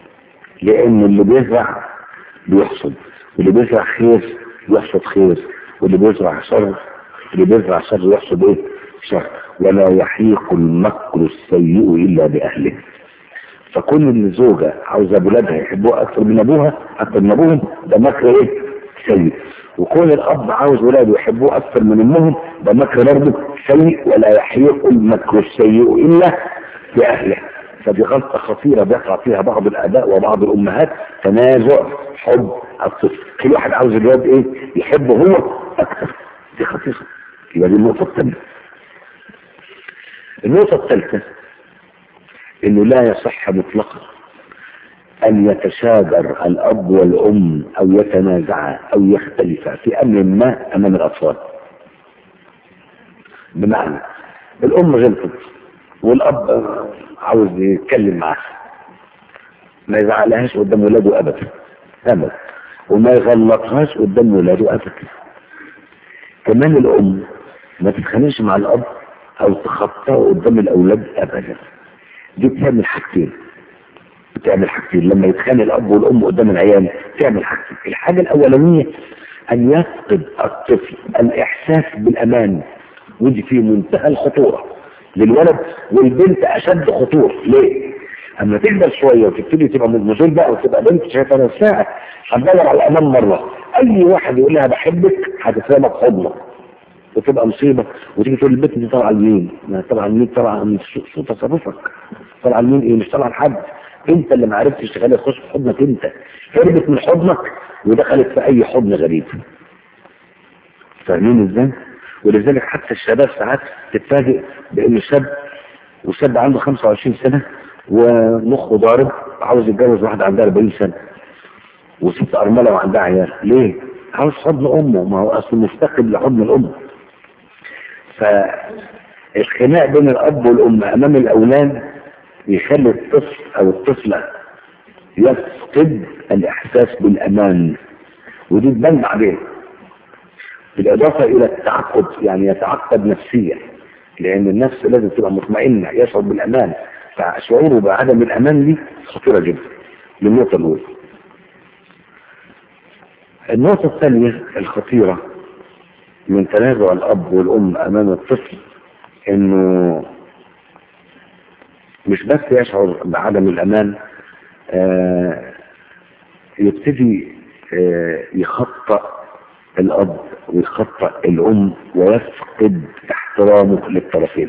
لان اللي بيزرع بيحصد واللي بيزرع خير يحصد خير واللي بيزرع شر اللي بيزرع شر يحصد ايه شر ولا يحيق المكر السيء الا باهله فكل ان الزوجه عاوزه اولادها يحبوها اكثر من ابوها اكثر من ابوهم ده مكر ايه سيء وكون الاب عاوز ولاده يحبوه اكثر من امهم ده مكر برضه سيء ولا يحيق المكر السيء الا باهله فدي غلطه خطيره بيقع فيها بعض الاباء وبعض الامهات تنازع حب الطفل كل واحد عاوز الواد ايه يحبه هو اكثر دي خطيره يبقى دي النقطه الثانيه النقطه الثالثه انه لا يصح مطلقا ان يتشاجر الاب والام او يتنازعا او يختلفا في امر ما امام الاطفال بمعنى الام غلطت والاب عاوز يتكلم معاها ما يزعلهاش قدام ولاده ابدا ابدا وما يغلطهاش قدام ولاده ابدا كمان الام ما تتخانقش مع الاب او تخطاه قدام الاولاد ابدا دي بتعمل حاجتين بتعمل حاجتين لما يتخانق الاب والام قدام العيال تعمل حاجتين الحاجه الاولانيه ان يفقد الطفل الاحساس بالامان ودي في منتهى الخطوره للولد والبنت اشد خطوره ليه؟ اما تكبر شويه وتبتدي تبقى مدمجول بقى وتبقى بنت شايفه نفسها هتدور على الامان مره اي واحد يقول لها بحبك هتفهمك حضنك وتبقى مصيبة وتيجي تقول البنت دي طالعة لمين؟ ما طالعة لمين؟ طالعة من سوء تصرفك طالعة لمين ايه؟ مش طالعة لحد انت اللي ما عرفتش تخليها تخش في حضنك انت هربت من حضنك ودخلت في اي حضن غريب فاهمين ازاي؟ ولذلك حتى الشباب ساعات تتفاجئ بان الشاب والشاب عنده 25 سنة ومخه ضارب عاوز يتجوز واحدة عندها 40 سنة وست أرملة وعندها عيال ليه؟ عاوز حضن أمه ما هو أصله مفتقد لحضن الأم فالخناق بين الأب والأم أمام الأولاد يخلي الطفل أو الطفلة يفقد الإحساس بالأمان ودي تبان بعدين بالإضافة إلى التعقد يعني يتعقد نفسيا لأن النفس لازم تبقى مطمئنة يشعر بالأمان فشعوره بعدم الامان دي خطيره جدا من النقطه الاولى النقطه الثانيه الخطيره من تنازع الاب والام امام الطفل انه مش بس يشعر بعدم الامان آه يبتدي آه يخطأ الاب ويخطأ الام ويفقد احترامه للطرفين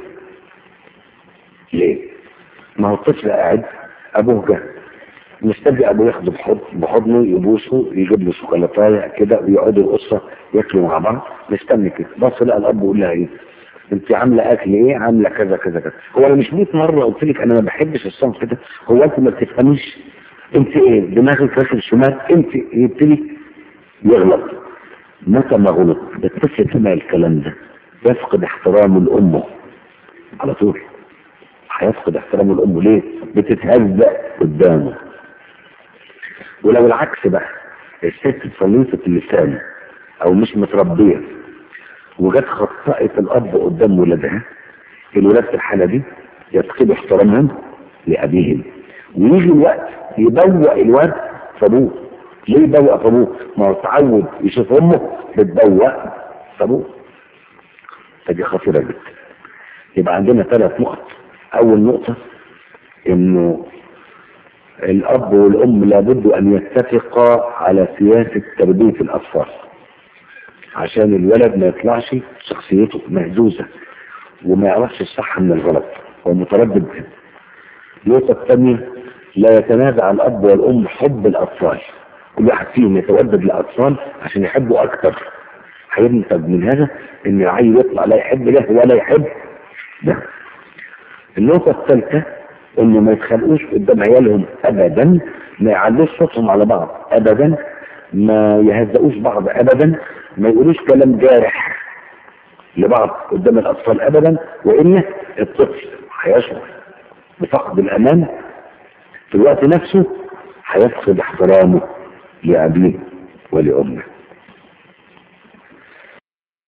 ليه ما هو الطفل قاعد ابوه جه مستني ابوه ياخده بحض بحضنه يبوسه يجيب له شوكولاتايه كده ويقعدوا الاسره ياكلوا مع بعض مستني كده بص لقى الاب يقول لها ايه انت عامله اكل ايه عامله كذا كذا كذا هو انا مش 100 مره قلت لك انا ما بحبش الصنف كده هو انت ما بتفهميش انت ايه دماغك راكب شمال انت يبتدي يغلط متى ما غلط الطفل سمع الكلام ده يفقد احترامه لامه على طول هيفقد احترامه لامه ليه بتتهزق قدامه ولو العكس بقى الست صليطة اللسان او مش متربية وجت خطأت الاب قدام ولادها الولاد في الحالة دي يفقدوا احترامهم لابيهم ويجي الوقت يبوق الواد فابوه ليه يبوق فابوه ما هو اتعود يشوف امه بتبوق فابوه فدي خطيرة جدا يبقى عندنا ثلاث نقط اول نقطة انه الاب والام لابد ان يتفقا على سياسة تربية الاطفال عشان الولد ما يطلعش شخصيته مهزوزة وما يعرفش الصح من الغلط هو متردد النقطة الثانية لا يتنازع الاب والام حب الاطفال كل واحد فيهم يتودد للاطفال عشان يحبوا اكتر هينتج من هذا ان العيل يطلع لا يحب ده ولا يحب ده النقطة الثالثة انه ما يتخانقوش قدام عيالهم ابدا ما يعلوش صوتهم على بعض ابدا ما يهزقوش بعض ابدا ما يقولوش كلام جارح لبعض قدام الاطفال ابدا وان الطفل هيشعر بفقد الامان في الوقت نفسه هيفقد احترامه لابيه ولامه